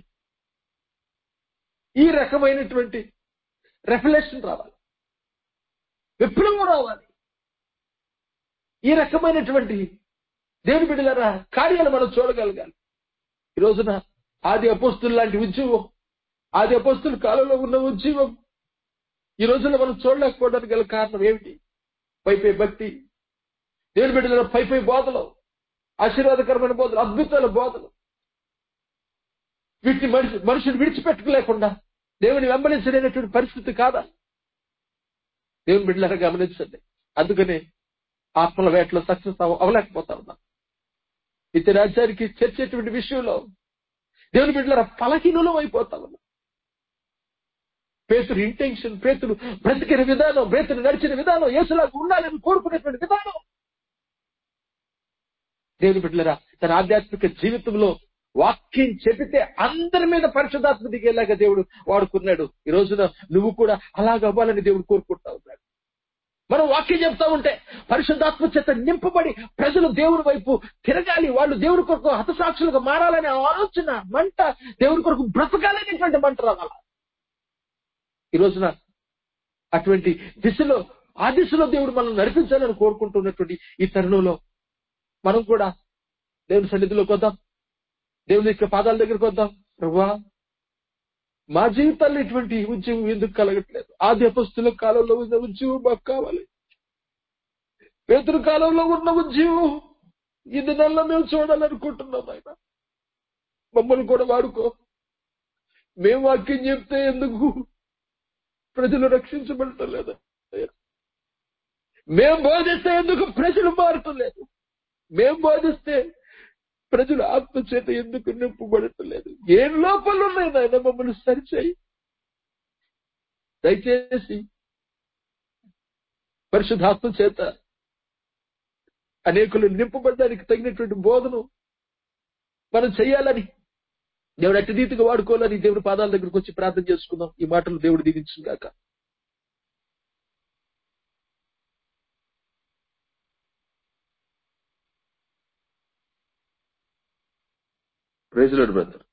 A: ఈ రకమైనటువంటి రెఫ్లెక్షన్ రావాలి విప్లవం రావాలి ఈ రకమైనటువంటి దేవుని బిడ్డలారా కార్యాలు మనం చూడగలగాలి ఈ రోజున ఆది అపోస్తులు లాంటి ఉద్యమం ఆది అపోస్తుల కాలంలో ఉన్న ఉద్యమం ఈ రోజున మనం చూడలేకపోవడానికి గల కారణం ఏమిటి పై పై భక్తి దేవుని బిడ్డల పై పై బోధలు ఆశీర్వాదకరమైన బోధలు అద్భుతాల బోధలు వీటిని మనిషి మనుషులు విడిచిపెట్టుకోలేకుండా దేవుని వెంబడించలేనటువంటి పరిస్థితి కాదా దేవుని బిడ్డలారా గమనించండి అందుకనే ఆత్మల వేటలో సక్సెస్ అవ్వలేకపోతా ఉన్నాం ఇతర రాజ్యానికి చర్చేటువంటి విషయంలో దేవుని బిడ్డలారా పలహీనులం అయిపోతా ఉన్నాం పేతురు ఇంటెన్షన్ పేతురు బ్రతికిన విధానం పేతురు నడిచిన విధానం యేసులాగా ఉండాలని కోరుకునేటువంటి విధానం దేవుని బిడ్డలరా తన ఆధ్యాత్మిక జీవితంలో వాక్యం చెబితే అందరి మీద పరిశుధాత్మ దిగేలాగా దేవుడు వాడుకున్నాడు ఈ రోజున నువ్వు కూడా అలాగ అవ్వాలని దేవుడు కోరుకుంటా ఉన్నాడు మనం వాక్యం చెప్తా ఉంటే పరిశుద్ధాత్మ చేత నింపబడి ప్రజలు దేవుని వైపు తిరగాలి వాళ్ళు దేవుని కొరకు హతసాక్షులుగా మారాలనే ఆలోచన మంట దేవుని కొరకు బ్రతకాలనేటువంటి మంట రావాల ఈ రోజున అటువంటి దిశలో ఆ దిశలో దేవుడు మనం నడిపించాలని కోరుకుంటున్నటువంటి ఈ తరుణంలో మనం కూడా దేవుని సన్నిధిలోకి వద్దాం దేవుని యొక్క పాదాల దగ్గరికి వద్దాం ప్రభా మా జీవితాల్లో ఇటువంటి ఉద్యమం ఎందుకు కలగట్లేదు ఆది అపస్తుల కాలంలో ఉన్న ఉద్యమం మాకు కావాలి పేతురు కాలంలో ఉన్న ఉద్యమం ఇది నెల మేము చూడాలనుకుంటున్నాం ఆయన మమ్మల్ని కూడా వాడుకో మేము వాక్యం చెప్తే ఎందుకు ప్రజలు రక్షించబడటం లేదు మేము బోధిస్తే ఎందుకు ప్రజలు మారటలేదు మేము బోధిస్తే ప్రజలు ఆత్మ చేత ఎందుకు నింపబడటలేదు ఏం లోపాలు ఉన్నాయి నాయన మమ్మల్ని సరిచేయి దయచేసి పరిశుద్ధాత్మ చేత అనేకులు నింపబడడానికి తగినటువంటి బోధను మనం చేయాలని దేవుడు అట్టి రీతిగా వాడుకోవాలని దేవుడి పాదాల దగ్గరకు వచ్చి ప్రార్థన చేసుకుందాం ఈ మాటలు దేవుడు దీవించిన గాక ప్రైజ్ బ్రదర్